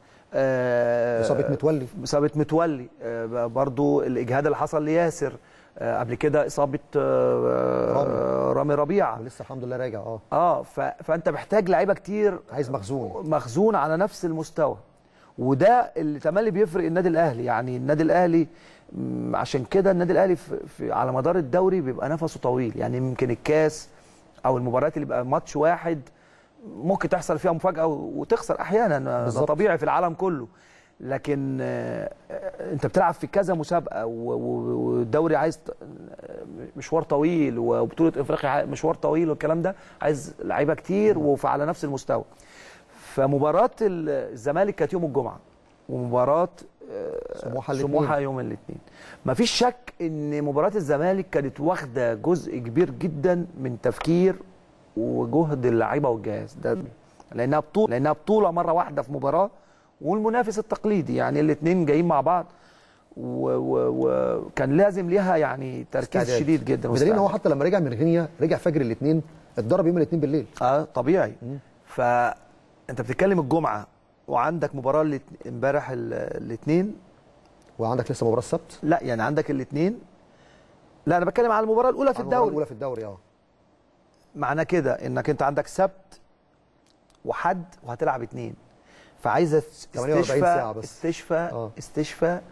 آه اصابه متولي اصابه متولي آه برضو الاجهاد اللي حصل لياسر آه قبل كده اصابه آه رامي. رامي ربيعه ولسه الحمد لله راجع اه اه ف... فانت محتاج لعيبه كتير عايز مخزون مخزون على نفس المستوى وده اللي تملي بيفرق النادي الاهلي يعني النادي الاهلي مم، عشان كده النادي الاهلي في... في على مدار الدوري بيبقى نفسه طويل يعني يمكن الكاس او المباريات اللي بيبقى ماتش واحد ممكن تحصل فيها مفاجاه وتخسر احيانا ده بالظبط. طبيعي في العالم كله لكن آه، آه، انت بتلعب في كذا مسابقه و- و- والدوري عايز ت- مشوار طويل وبطوله افريقيا عاي- مشوار طويل والكلام ده عايز لعيبه كتير وعلى نفس المستوى فمباراه ال- الزمالك كانت يوم الجمعه ومباراه آه، سموحة الاثنين. سموحه يوم الاثنين مفيش شك ان مباراه الزمالك كانت واخده جزء كبير جدا من تفكير وجهد اللعيبه والجهاز ده لانها بطوله لانها بطوله مره واحده في مباراه والمنافس التقليدي يعني الاثنين جايين مع بعض وكان و... وكان لازم ليها يعني تركيز استعداد. شديد جدا بدليل ان هو واستعداد. حتى لما رجع من غينيا رجع فجر الاثنين اتدرب يوم الاثنين بالليل اه طبيعي فانت بتتكلم الجمعه وعندك مباراه الات- امبارح الاثنين وعندك لسه مباراه السبت لا يعني عندك الاثنين لا انا بتكلم على المباراه الاولى في المباراة الدوري الاولى في الدوري اه معناه كده انك انت عندك سبت وحد وهتلعب اتنين فعايزه 48 استشفاء ساعة بس. استشفاء آه. استشفاء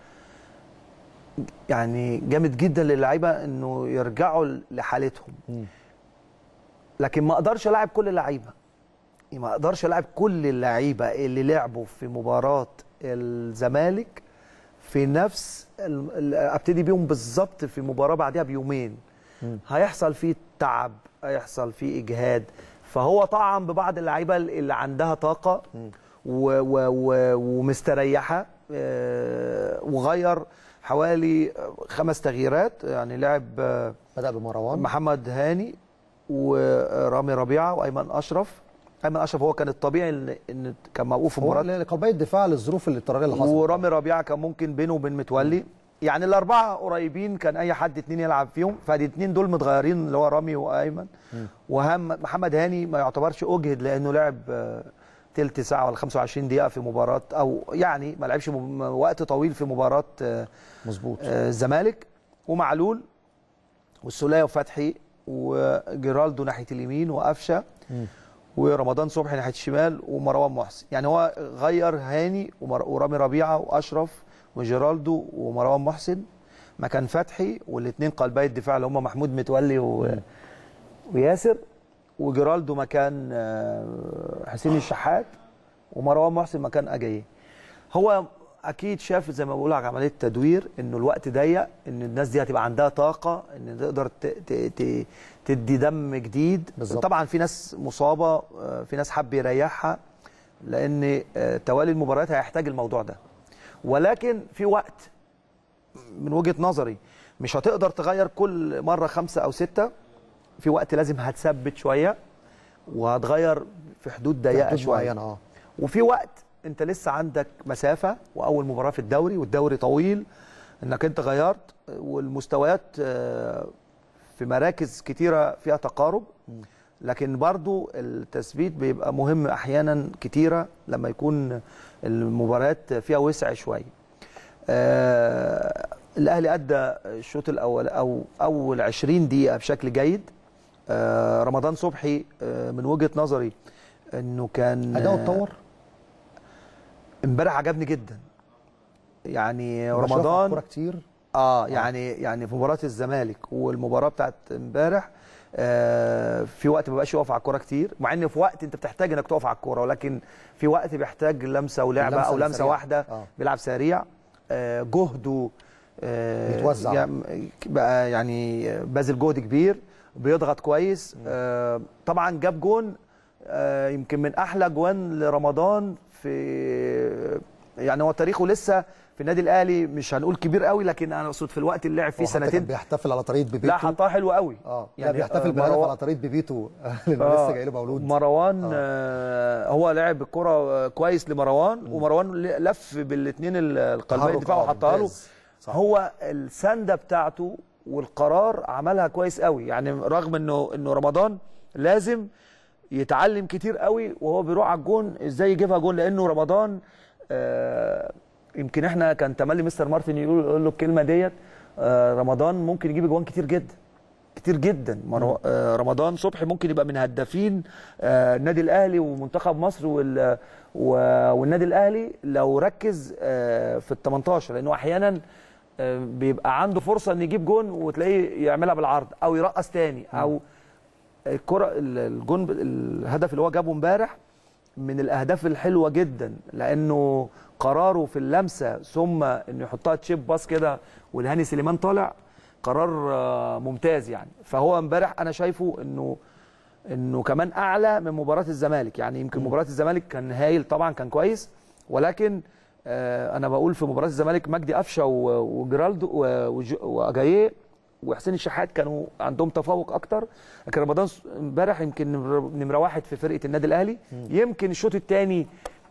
يعني جامد جدا للعيبه انه يرجعوا لحالتهم مم. لكن ما اقدرش العب كل اللعيبه ما اقدرش العب كل اللعيبه اللي لعبوا في مباراه الزمالك في نفس ال- ال- ابتدي بيهم بالظبط في مباراه بعدها بيومين مم. هيحصل فيه تعب هيحصل فيه اجهاد فهو طعم ببعض اللعيبه اللي عندها طاقه و و و ومستريحه آه، وغير حوالي خمس تغييرات يعني لعب آه، بدا بمروان محمد هاني ورامي ربيعه وايمن اشرف ايمن اشرف هو كان الطبيعي ان إن كان موقوف في هو مباراه لقلبي الدفاع للظروف الاضطراريه اللي حصلت ورامي ربيعه كان ممكن بينه وبين متولي يعني الاربعه قريبين كان اي حد اتنين يلعب فيهم فادي اتنين دول متغيرين اللي هو رامي وايمن وهم محمد هاني ما يعتبرش اجهد لانه لعب آه، تلت ساعه ولا 25 دقيقه في مباراه او يعني ما لعبش م- وقت طويل في مباراه آه، مظبوط آه، الزمالك ومعلول والسوليه وفتحي وجيرالدو ناحيه اليمين وقفشه ورمضان صبحي ناحيه الشمال ومروان محسن يعني هو غير هاني ومر- ورامي ربيعه واشرف وجيرالدو ومروان محسن مكان فتحي والاثنين قلبي الدفاع اللي هم محمود متولي و... وياسر وجيرالدو مكان آه، حسين الشحات ومروان محسن مكان اجاييه هو اكيد شاف زي ما بقول لك عمليه تدوير انه الوقت ضيق ان الناس دي هتبقى عندها طاقه ان تقدر ت... ت... ت... تدي دم جديد بالظبط. طبعا في ناس مصابه آه، في ناس حب يريحها لان آه، توالي المباريات هيحتاج الموضوع ده ولكن في وقت من وجهه نظري مش هتقدر تغير كل مره خمسه او سته في وقت لازم هتثبت شويه وهتغير في حدود ضيقه حدود شويه معينه اه وفي وقت انت لسه عندك مسافه واول مباراه في الدوري والدوري طويل انك انت غيرت والمستويات آه، في مراكز كتيره فيها تقارب لكن برضو التثبيت بيبقى مهم احيانا كتيره لما يكون المباريات فيها وسع شويه آه، الاهلي ادى الشوط الاول او اول 20 دقيقه بشكل جيد آه، رمضان صبحي آه، من وجهه نظري انه كان اداؤه اتطور امبارح عجبني جدا يعني مش رافع رمضان كوره كتير اه يعني يعني في مباراه الزمالك والمباراه بتاعت امبارح آه في وقت ما بقاش يقف على الكوره كتير مع ان في وقت انت بتحتاج انك تقف على الكوره ولكن في وقت بيحتاج لمسه ولعبه اللمسة او لمسه السريعة. واحده آه. بيلعب سريع آه جهده آه بيتوزع. يعني بقى يعني باذل جهد كبير بيضغط كويس آه طبعا جاب جون آه يمكن من احلى جوان لرمضان في يعني هو تاريخه لسه في النادي الاهلي مش هنقول كبير قوي لكن انا اقصد في الوقت اللي لعب فيه هو حتى كان سنتين بيحتفل على طريقه بيبيتو لا حطها حلو قوي اه لا يعني بيحتفل آه، بهدف مروان- على طريقه بيبيتو اللي آه، لسه جاي له مولود مروان آه هو لعب الكرة آه، كويس لمروان ومروان ل- لف بالاثنين القلبين تحرك، الدفاع آه، وحطها له ممتاز. صح. هو السنده بتاعته والقرار عملها كويس قوي يعني رغم انه انه رمضان لازم يتعلم كتير قوي وهو بيروح على الجون ازاي يجيبها جون لانه رمضان آه يمكن احنا كان تملي مستر مارتن يقول يقول له الكلمه ديت آه رمضان ممكن يجيب جوان كتير جدا كتير جدا مرو... آه رمضان صبحي ممكن يبقى من هدافين آه النادي الاهلي ومنتخب مصر وال... و... والنادي الاهلي لو ركز آه في ال 18 لانه احيانا آه بيبقى عنده فرصه ان يجيب جون وتلاقيه يعملها بالعرض او يرقص تاني او الكره ال- الجون ب- الهدف اللي هو جابه امبارح من الاهداف الحلوه جدا لانه قراره في اللمسه ثم انه يحطها تشيب باس كده والهاني سليمان طالع قرار آه، ممتاز يعني فهو امبارح انا شايفه انه انه كمان اعلى من مباراه الزمالك يعني يمكن مباراه الزمالك كان هايل طبعا كان كويس ولكن آه، انا بقول في مباراه الزمالك مجدي قفشه و- وجرالدو و- وج- واجاييه وحسين الشحات كانوا عندهم تفوق اكتر لكن رمضان س- امبارح يمكن نمرة- نمره واحد في فرقه النادي الاهلي يمكن الشوط الثاني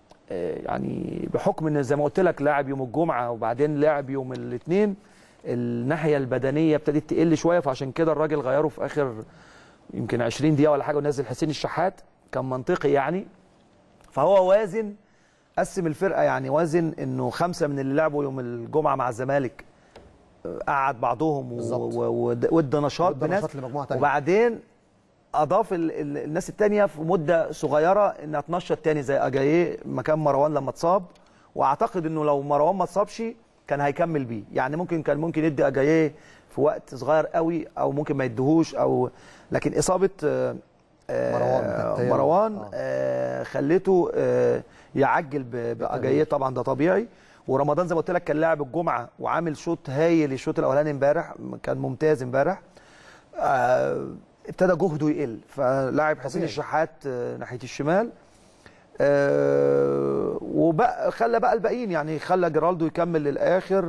يعني بحكم ان زي ما قلت لك لاعب يوم الجمعه وبعدين لاعب يوم الاثنين الناحيه البدنيه ابتدت تقل شويه فعشان كده الراجل غيره في اخر يمكن 20 دقيقه ولا حاجه ونزل حسين الشحات كان منطقي يعني فهو وازن قسم الفرقه يعني وازن انه خمسه من اللي لعبوا يوم الجمعه مع الزمالك آه، قعد بعضهم و- بالظبط. و- ود- وادى نشاط وادى بناس نشاط لمجموعة تانية. وبعدين اضاف ال ال الناس التانية في مده صغيره انها تنشط تاني زي اجاييه مكان مروان لما اتصاب واعتقد انه لو مروان ما اتصابش كان هيكمل بيه يعني ممكن كان ممكن يدي اجاييه في وقت صغير قوي او ممكن ما يديهوش او لكن اصابه آه، آه، مروان كانت هي- مروان آه. آه، خليته آه، يعجل ب- باجاييه طبعا ده طبيعي ورمضان زي ما قلت لك كان لاعب الجمعه وعامل شوط هايل الشوط الاولاني امبارح كان ممتاز امبارح آه، ابتدى جهده يقل فلاعب حسين طبيعي. الشحات آه، ناحيه الشمال آه، وبقى خلى بقى الباقيين يعني خلى جيرالدو يكمل للاخر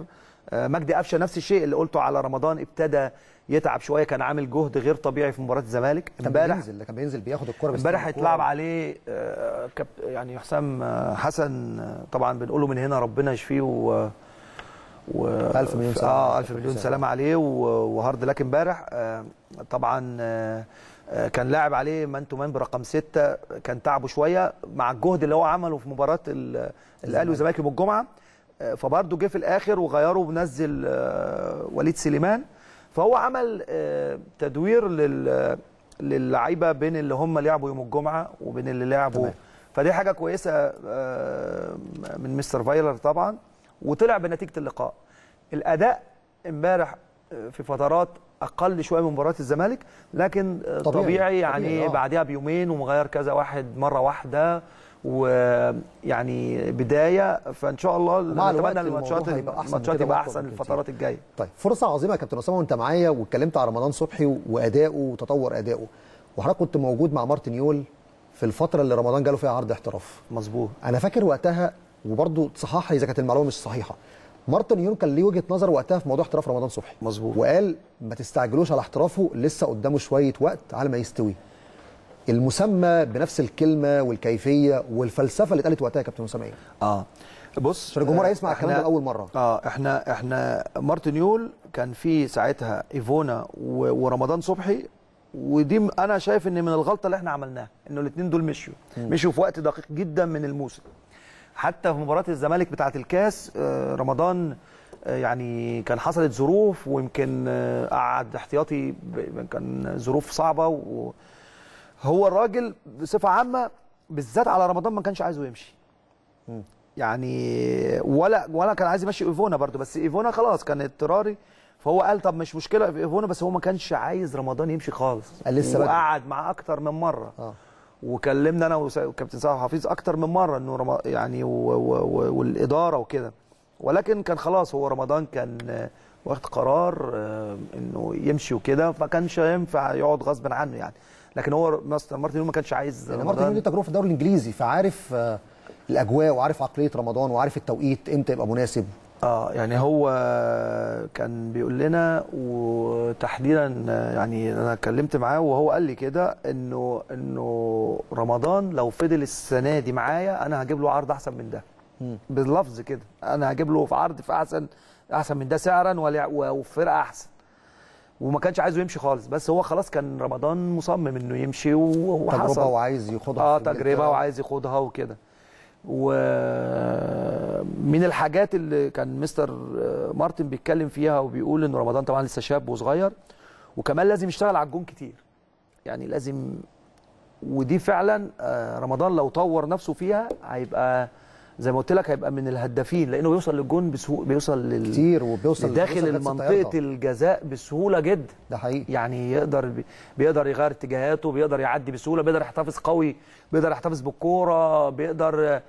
آه، مجدي قفشه نفس الشيء اللي قلته على رمضان ابتدى يتعب شويه كان عامل جهد غير طبيعي في مباراه الزمالك كان امبارح بينزل كان بينزل بياخد الكوره بس امبارح الكرة- هيتلعب عليه آه، كاب يعني حسام آه، حسن آه، طبعا بنقول له من هنا ربنا يشفيه و و ألف مليون سلامة. اه الف مليون سلامه عليه و- وهارد لك امبارح آه، طبعا آه، آه، كان لاعب عليه مان تو مان برقم ستة كان تعبه شويه مع الجهد اللي هو عمله في مباراه ال- الاهلي والزمالك يوم الجمعه آه، فبرضه جه في الاخر وغيره ونزل آه، وليد سليمان فهو عمل آه، تدوير لل للعيبه بين اللي هم لعبوا يوم الجمعه وبين اللي لعبوا تمام. فدي حاجه كويسه آه، من مستر فايلر طبعا وطلع بنتيجه اللقاء الاداء امبارح آه، في فترات اقل شويه من مباراه الزمالك لكن آه، طبيعي. طبيعي يعني طبيعي، آه. بعدها بيومين ومغير كذا واحد مره واحده ويعني بدايه فان شاء الله مع الوقت نتمنى الماتشات الموضوع هيبقى أحسن من الماتشات كده يبقى وأقوى احسن من كده. الفترات الجايه طيب فرصه عظيمه يا كابتن اسامه وانت معايا واتكلمت على رمضان صبحي وادائه وتطور ادائه وحضرتك كنت موجود مع مارتن يول في الفتره اللي رمضان جاله فيها عرض احتراف مظبوط انا فاكر وقتها وبرضه تصحح لي اذا كانت المعلومه مش صحيحه مارتن يول كان ليه وجهه نظر وقتها في موضوع احتراف رمضان صبحي مظبوط. وقال ما تستعجلوش على احترافه لسه قدامه شويه وقت على ما يستوي المسمى بنفس الكلمه والكيفيه والفلسفه اللي اتقالت وقتها يا كابتن اسامه ايه اه بص عشان الجمهور آه، هيسمع الكلام ده إحنا- لاول مره اه احنا احنا مارتن يول كان في ساعتها ايفونا و- ورمضان صبحي ودي م- انا شايف ان من الغلطه اللي احنا عملناها انه الاثنين دول مشوا مشوا في وقت دقيق جدا من الموسم حتى في مباراه الزمالك بتاعه الكاس آه، رمضان آه، يعني كان حصلت ظروف ويمكن آه، قعد احتياطي ب- كان ظروف صعبه وهو الراجل بصفه عامه بالذات على رمضان ما كانش عايزه يمشي يعني ولا ولا كان عايز يمشي ايفونا برضو بس ايفونا خلاص كان اضطراري فهو قال طب مش مشكله في ايفونا بس هو ما كانش عايز رمضان يمشي خالص قال لسه بدري. وقعد معاه اكتر من مره اه وكلمنا انا وس- وكابتن صالح حفيظ اكتر من مره انه رم... يعني و... و... و... والاداره وكده ولكن كان خلاص هو رمضان كان آه، واخد قرار آه، انه يمشي وكده فما كانش ينفع يقعد غصب عنه يعني لكن هو مستر مارتن ما كانش عايز يعني مارتن يول ليه تجربه في الدوري الانجليزي فعارف آه، الاجواء وعارف عقليه رمضان وعارف التوقيت امتى يبقى مناسب اه يعني هو كان بيقول لنا وتحديدا يعني انا اتكلمت معاه وهو قال لي كده انه انه رمضان لو فضل السنه دي معايا انا هجيب له عرض احسن من ده باللفظ كده انا هجيب له في عرض في احسن احسن من ده سعرا ولع- وفرقه احسن وما كانش عايزه يمشي خالص بس هو خلاص كان رمضان مصمم انه يمشي و- وحصل تجربه وعايز ياخدها اه في تجربه إنجلترا. وعايز ياخدها وكده ومن الحاجات اللي كان مستر مارتن بيتكلم فيها وبيقول ان رمضان طبعا لسه شاب وصغير وكمان لازم يشتغل على الجون كتير يعني لازم ودي فعلا آه، رمضان لو طور نفسه فيها هيبقى زي ما قلت لك هيبقى من الهدافين لانه بيوصل للجون بسهوله بيوصل لل... كتير وبيوصل لداخل بيوصل لنفس منطقه الطيارة. الجزاء بسهوله جدا ده حقيقي يعني يقدر بي- بيقدر يغير اتجاهاته بيقدر يعدي بسهوله بيقدر يحتفظ قوي بيقدر يحتفظ بالكوره بيقدر آه،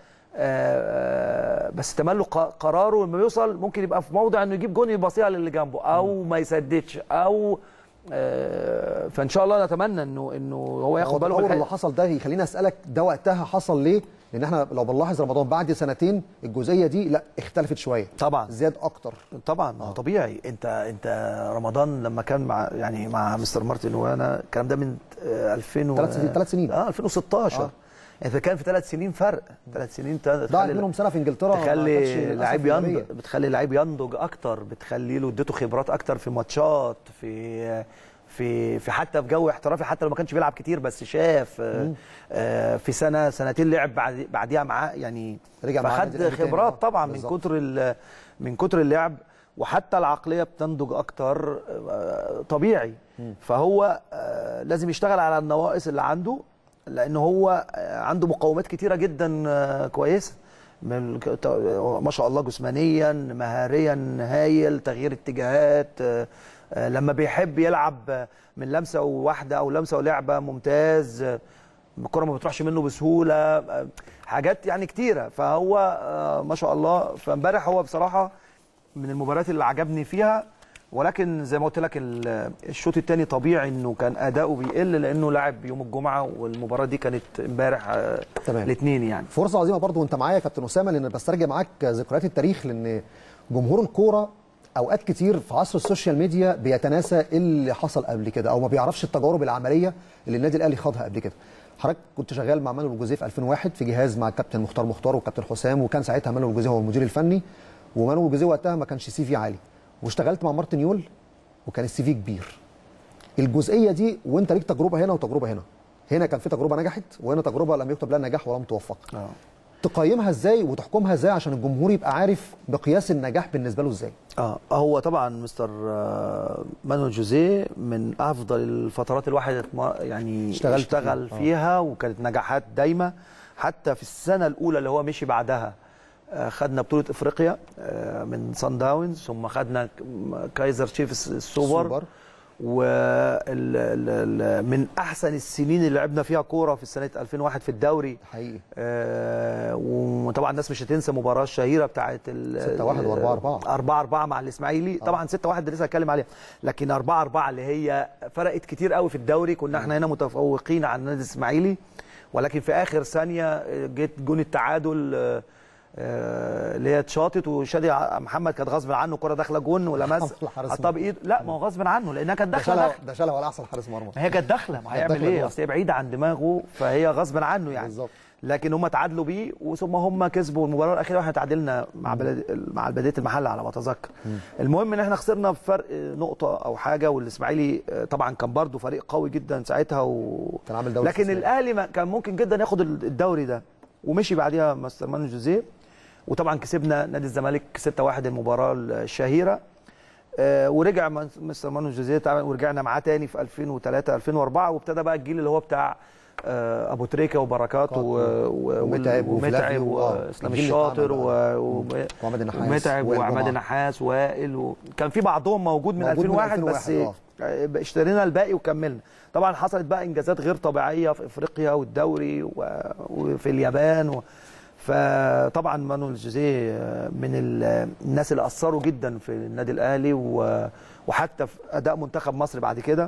آه، بس تملك ق- قراره لما يوصل ممكن يبقى في موضع انه يجيب جون يباصيها للي جنبه او ما يسددش او آه، فان شاء الله نتمنى انه انه هو ياخد باله من التطور اللي الحقيقة. حصل ده يخليني اسالك ده وقتها حصل ليه؟ لان احنا لو بنلاحظ رمضان بعد سنتين الجزئيه دي لا اختلفت شويه طبعا زاد اكتر طبعا ما هو طبيعي انت انت رمضان لما كان مع يعني مع مستر مارتن وانا الكلام ده من آه، 2000 و... ثلاث سنين- ثلاث سنين. اه 2016 آه. انت كان في ثلاث سنين فرق ثلاث سنين ضاعت تخلي منهم سنه في انجلترا ما كانتش تخلي للأسف لعيب إيجابية. ينضج بتخلي لعيب ينضج اكتر بتخلي له اديته خبرات اكتر في ماتشات في في في حتى في جو احترافي حتى لو ما كانش بيلعب كتير بس شاف آه، آه، في سنه سنتين لعب بعد بعديها معاه يعني رجع معاه النادي فخد الأهلي تاني. خبرات آه، طبعا من بالظبط. كتر ال- من كتر اللعب وحتى العقليه بتنضج اكتر آه، طبيعي فهو آه، لازم يشتغل على النواقص اللي عنده لان هو آه، عنده مقومات كتيره جدا آه، كويسه من ك- ت- ما شاء الله جسمانيا مهاريا هايل تغيير اتجاهات آه، آه، لما بيحب يلعب آه، من لمسه واحده او لمسه ولعبه ممتاز آه، الكره ما بتروحش منه بسهوله آه، حاجات يعني كتيره فهو آه، ما شاء الله فامبارح هو بصراحه من المباريات اللي عجبني فيها ولكن زي ما قلت لك ال- الشوط الثاني طبيعي انه كان اداؤه بيقل لانه لعب يوم الجمعه والمباراه دي كانت امبارح آه، تمام. الاثنين يعني فرصه عظيمه برضو وانت معايا يا كابتن اسامه لان بسترجع معاك ذكريات التاريخ لان جمهور الكوره اوقات كتير في عصر السوشيال ميديا بيتناسى إيه اللي حصل قبل كده او ما بيعرفش التجارب العمليه اللي النادي الاهلي خاضها قبل كده حضرتك كنت شغال مع مانويل الجوزيه في 2001 في جهاز مع الكابتن مختار مختار والكابتن حسام وكان ساعتها مانويل الجوزيه هو المدير الفني ومانويل الجوزيه وقتها ما كانش سي في عالي واشتغلت مع مارتن يول وكان السي في كبير الجزئيه دي وانت ليك تجربه هنا وتجربه هنا هنا كان في تجربه نجحت وهنا تجربه لم يكتب لها نجاح ولم توفق آه. تقيمها ازاي وتحكمها ازاي عشان الجمهور يبقى عارف بقياس النجاح بالنسبه له ازاي اه هو طبعا مستر آه، مانويل جوزيه من افضل الفترات الواحد اتم- يعني اشتغلت اشتغل فيها. فيها وكانت نجاحات دايمه حتى في السنه الاولى اللي هو مشي بعدها آه، خدنا بطوله افريقيا آه، من سان داونز ثم خدنا ك- كايزر تشيفز السوبر سوبر. ومن احسن السنين اللي لعبنا فيها كوره في سنه 2001 في الدوري حقيقي آه، وطبعا الناس مش هتنسى المباراه الشهيره بتاعت 6-1 و4-4. 4 4 مع الاسماعيلي طبعا 6 1 لسه هتكلم عليها لكن 4 4 اللي هي فرقت كتير قوي في الدوري كنا احنا هنا متفوقين على النادي الاسماعيلي ولكن في اخر ثانيه جت جون التعادل آه، آه، اللي هي اتشاطت وشادي ع- محمد كانت غصب عنه كره داخله جون ولمس الحارس حطها بايده لا ما هو غصب عنه لانها كانت ده داخله شالها داخلة. ده شالها ولا احسن حارس مرمى ما هي كانت داخله ما هيعمل داخلة ايه جوه. اصل هي بعيده عن دماغه فهي غصب عنه يعني بالظبط. لكن هم تعادلوا بيه وثم هم كسبوا المباراه الاخيره واحنا تعادلنا مع بلد مع بلديه المحله على ما اتذكر المهم ان احنا خسرنا بفرق نقطه او حاجه والاسماعيلي طبعا كان برضو فريق قوي جدا ساعتها و... كان عامل دوري لكن استثنائي. الاهلي ما- كان ممكن جدا ياخد الدوري ده ومشي بعديها مستر مانو جوزيه وطبعا كسبنا نادي الزمالك 6-1 المباراه الشهيره آه، ورجع من- مستر مانو جوزيه طبعا ورجعنا معاه تاني في 2003 2004 وابتدى بقى الجيل اللي هو بتاع آه، ابو تريكه وبركات و- و- ومتعب ومتعب وفلافيو، آه، واسلام الجيل اللي الشاطر اتعمل و- و- وعماد النحاس ومتعب وائل وعماد جمعة. النحاس وائل و... كان في بعضهم موجود من موجود من 2001 بس 2001 آه، اشترينا الباقي وكملنا طبعا حصلت بقى انجازات غير طبيعيه في افريقيا والدوري و... وفي اليابان و... فطبعا مانويل جوزيه من ال- الناس اللي اثروا جدا في النادي الاهلي و... وحتى في اداء منتخب مصر بعد كده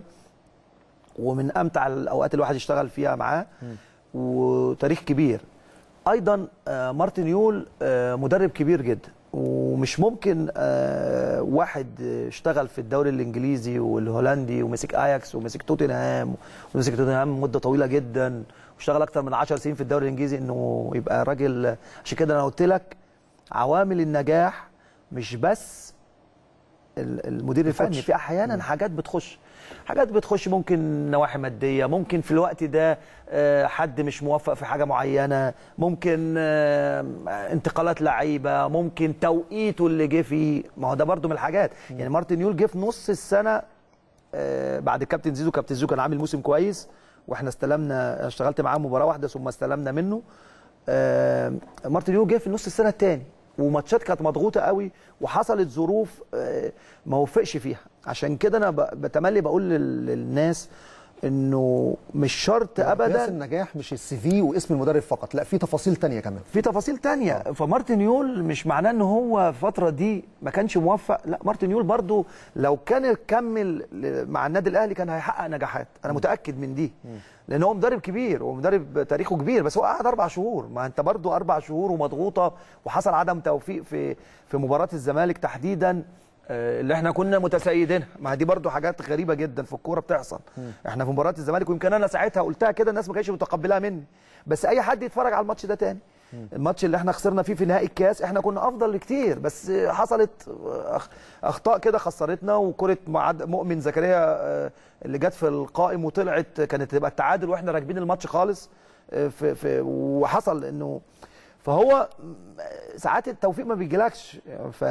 ومن امتع الاوقات الواحد يشتغل فيها معاه وتاريخ كبير ايضا آه، مارتن يول آه، مدرب كبير جدا ومش ممكن آه، واحد اشتغل في الدوري الانجليزي والهولندي ومسك اياكس ومسك توتنهام ومسك توتنهام مده طويله جدا واشتغل اكتر من 10 سنين في الدوري الانجليزي انه يبقى راجل عشان كده انا قلت لك عوامل النجاح مش بس ال- المدير الفني في احيانا حاجات بتخش حاجات بتخش ممكن نواحي ماديه ممكن في الوقت ده آه، حد مش موفق في حاجه معينه ممكن آه، انتقالات لعيبه ممكن توقيته اللي جه فيه ما هو ده برضو من الحاجات يعني مارتن يول جه في نص السنه آه، بعد الكابتن زيزو كابتن زيزو كان عامل موسم كويس واحنا استلمنا أنا اشتغلت معاه مباراه واحده ثم استلمنا منه آه، مارتن يول جه في نص السنه الثاني وماتشات كانت مضغوطه قوي وحصلت ظروف آه، ما وفقش فيها عشان كده انا ب- بتملي بقول لل- للناس انه مش شرط قياس ابدا النجاح مش السي في واسم المدرب فقط لا في تفاصيل تانية كمان في تفاصيل تانية فمارتن يول مش معناه ان هو الفترة دي ما كانش موفق لا مارتن يول برضو لو كان كمل ل- مع النادي الاهلي كان هيحقق نجاحات انا متأكد من دي لان هو مدرب كبير ومدرب تاريخه كبير بس هو قعد اربع شهور ما انت برضو اربع شهور ومضغوطة وحصل عدم توفيق في في مباراة الزمالك تحديدا آه، اللي احنا كنا متسيدينها ما دي برضو حاجات غريبه جدا في الكوره بتحصل احنا في مباراه الزمالك ويمكن انا ساعتها قلتها كده الناس ما كانتش متقبلاها مني بس اي حد يتفرج على الماتش ده تاني الماتش اللي احنا خسرنا فيه في نهائي الكاس احنا كنا افضل كتير بس حصلت أخ- اخطاء كده خسرتنا وكره معد- مؤمن زكريا آه، اللي جت في القائم وطلعت كانت تبقى التعادل واحنا راكبين الماتش خالص آه، في في وحصل انه فهو م- ساعات التوفيق ما بيجيلكش ف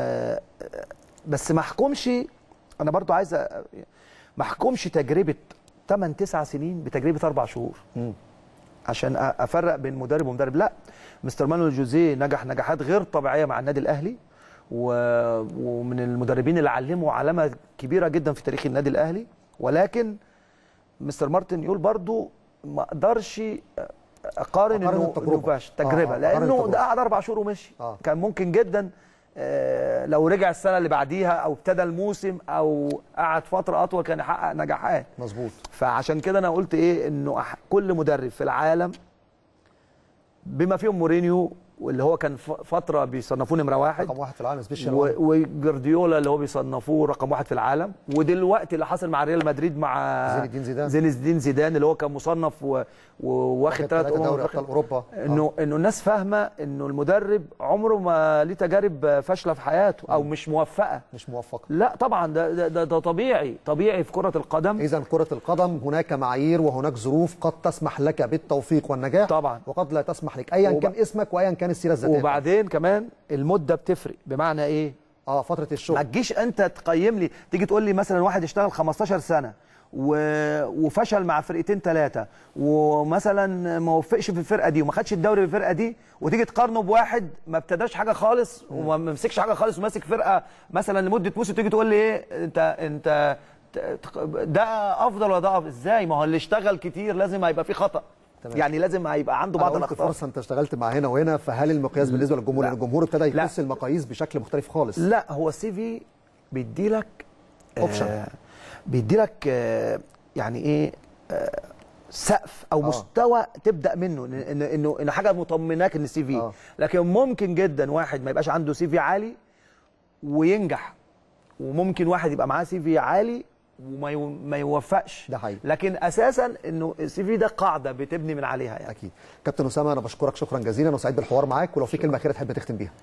بس ما احكمش انا برضو عايز أ- ما احكمش تجربه 8 9 سنين بتجربه اربع شهور عشان أ- افرق بين مدرب ومدرب لا مستر مانويل جوزيه نجح نجاحات غير طبيعيه مع النادي الاهلي و... ومن المدربين اللي علموا علامه كبيره جدا في تاريخ النادي الاهلي ولكن مستر مارتن يقول برضو ما اقدرش اقارن أقارن انه التجربة. إنه فاش آه، تجربه آه، أقارن لانه التجربة. ده قعد اربع شهور ومشي آه. كان ممكن جدا آه، لو رجع السنه اللي بعديها او ابتدى الموسم او قعد فتره اطول كان يحقق نجاحات مظبوط فعشان كده انا قلت ايه انه أح- كل مدرب في العالم بما فيهم مورينيو واللي هو كان ف- فتره بيصنفوه نمره واحد رقم واحد في العالم سبيشال و- وجوارديولا اللي هو بيصنفوه رقم واحد في العالم ودلوقتي اللي حصل مع ريال مدريد مع زين الدين زيدان. زين الدين زيدان اللي هو كان مصنف و- وواخد ثلاث ثلاثة امم دوري أفريقيا. ابطال اوروبا انه انه الناس فاهمه انه المدرب عمره ما ليه تجارب فاشله في حياته او مش موفقه مش موفق لا طبعا ده ده, ده, ده طبيعي طبيعي في كره القدم اذا كره القدم هناك معايير وهناك ظروف قد تسمح لك بالتوفيق والنجاح طبعا. وقد لا تسمح لك ايا وب- كان اسمك وايا كان السيره الذاتيه وبعدين كمان المده بتفرق بمعنى ايه اه فتره ما الشغل تجيش انت تقيم لي تيجي تقول لي مثلا واحد اشتغل 15 سنه و... وفشل مع فرقتين ثلاثه ومثلا ما وفقش في الفرقه دي وما خدش الدوري في الفرقه دي وتيجي تقارنه بواحد ما ابتداش حاجه خالص وما مسكش حاجه خالص وماسك فرقه مثلا لمده موسم تيجي تقول لي ايه انت انت ت- تق- ده افضل ولا ده افضل ازاي ما هو اللي اشتغل كتير لازم هيبقى فيه خطا تمام. يعني لازم هيبقى عنده أنا بعض قلت الاخطاء فرصه انت اشتغلت مع هنا وهنا فهل المقياس بالنسبه للجمهور لا. لان الجمهور ابتدى لا. يقيس المقاييس بشكل مختلف خالص لا هو السي في بيديلك Option. آه بيديلك آه يعني ايه آه سقف او آه. آه. مستوى تبدا منه إن- انه انه انه حاجه مطمناك ان السي في آه. آه. لكن ممكن جدا واحد ما يبقاش عنده سي في عالي وينجح وممكن واحد يبقى معاه سي في عالي وما يو- ما يوفقش ده حقيقي. لكن اساسا انه السي في ده قاعده بتبني من عليها يعني اكيد كابتن اسامه انا بشكرك شكرا جزيلا وسعيد بالحوار معاك ولو في كلمه اخيره تحب تختم بيها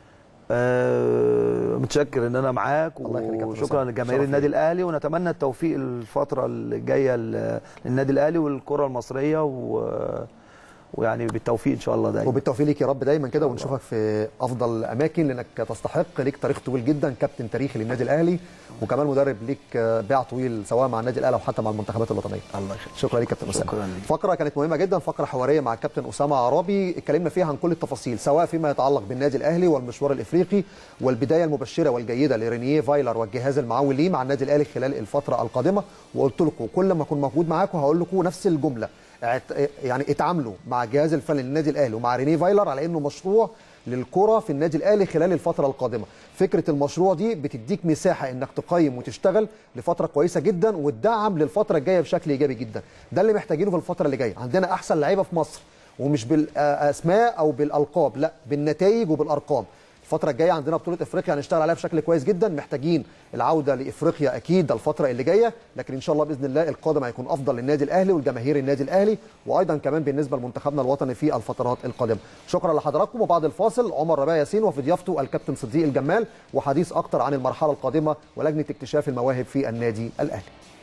آه، متشكر ان انا معاك الله يخليك يا كابتن وشكرا أسامة. لجماهير شرف النادي لي. الاهلي ونتمنى التوفيق الفتره الجايه ل- للنادي الاهلي والكره المصريه و... ويعني بالتوفيق ان شاء الله دايما وبالتوفيق ليك يا رب دايما كده ونشوفك في افضل الاماكن لانك تستحق ليك تاريخ طويل جدا كابتن تاريخي للنادي الاهلي وكمان مدرب ليك باع طويل سواء مع النادي الاهلي او حتى مع المنتخبات الوطنيه الله يخليك شكرا ليك كابتن اسامه شكراً ليك. فقره كانت مهمه جدا فقره حواريه مع الكابتن اسامه عرابي اتكلمنا فيها عن كل التفاصيل سواء فيما يتعلق بالنادي الاهلي والمشوار الافريقي والبدايه المبشره والجيده لرينيه فايلر والجهاز المعاون ليه مع النادي الاهلي خلال الفتره القادمه وقلت لكم كل ما اكون موجود معاكم هقول لكم نفس الجمله اعت- يعني اتعاملوا مع الجهاز الفني للنادي الاهلي ومع رينيه فايلر على انه مشروع للكره في النادي الاهلي خلال الفتره القادمه فكره المشروع دي بتديك مساحه انك تقيم وتشتغل لفتره كويسه جدا وتدعم للفتره الجايه بشكل ايجابي جدا ده اللي محتاجينه في الفتره اللي جايه عندنا احسن لعيبه في مصر ومش بالاسماء او بالالقاب لا بالنتائج وبالارقام الفترة الجاية عندنا بطولة افريقيا هنشتغل عليها بشكل كويس جدا محتاجين العودة لافريقيا اكيد الفترة اللي جاية لكن ان شاء الله باذن الله القادم هيكون افضل للنادي الاهلي والجماهير النادي الاهلي وايضا كمان بالنسبة لمنتخبنا الوطني في الفترات القادمة شكرا لحضراتكم وبعد الفاصل عمر ربيع ياسين وفي ضيافته الكابتن صديق الجمال وحديث اكتر عن المرحلة القادمة ولجنة اكتشاف المواهب في النادي الاهلي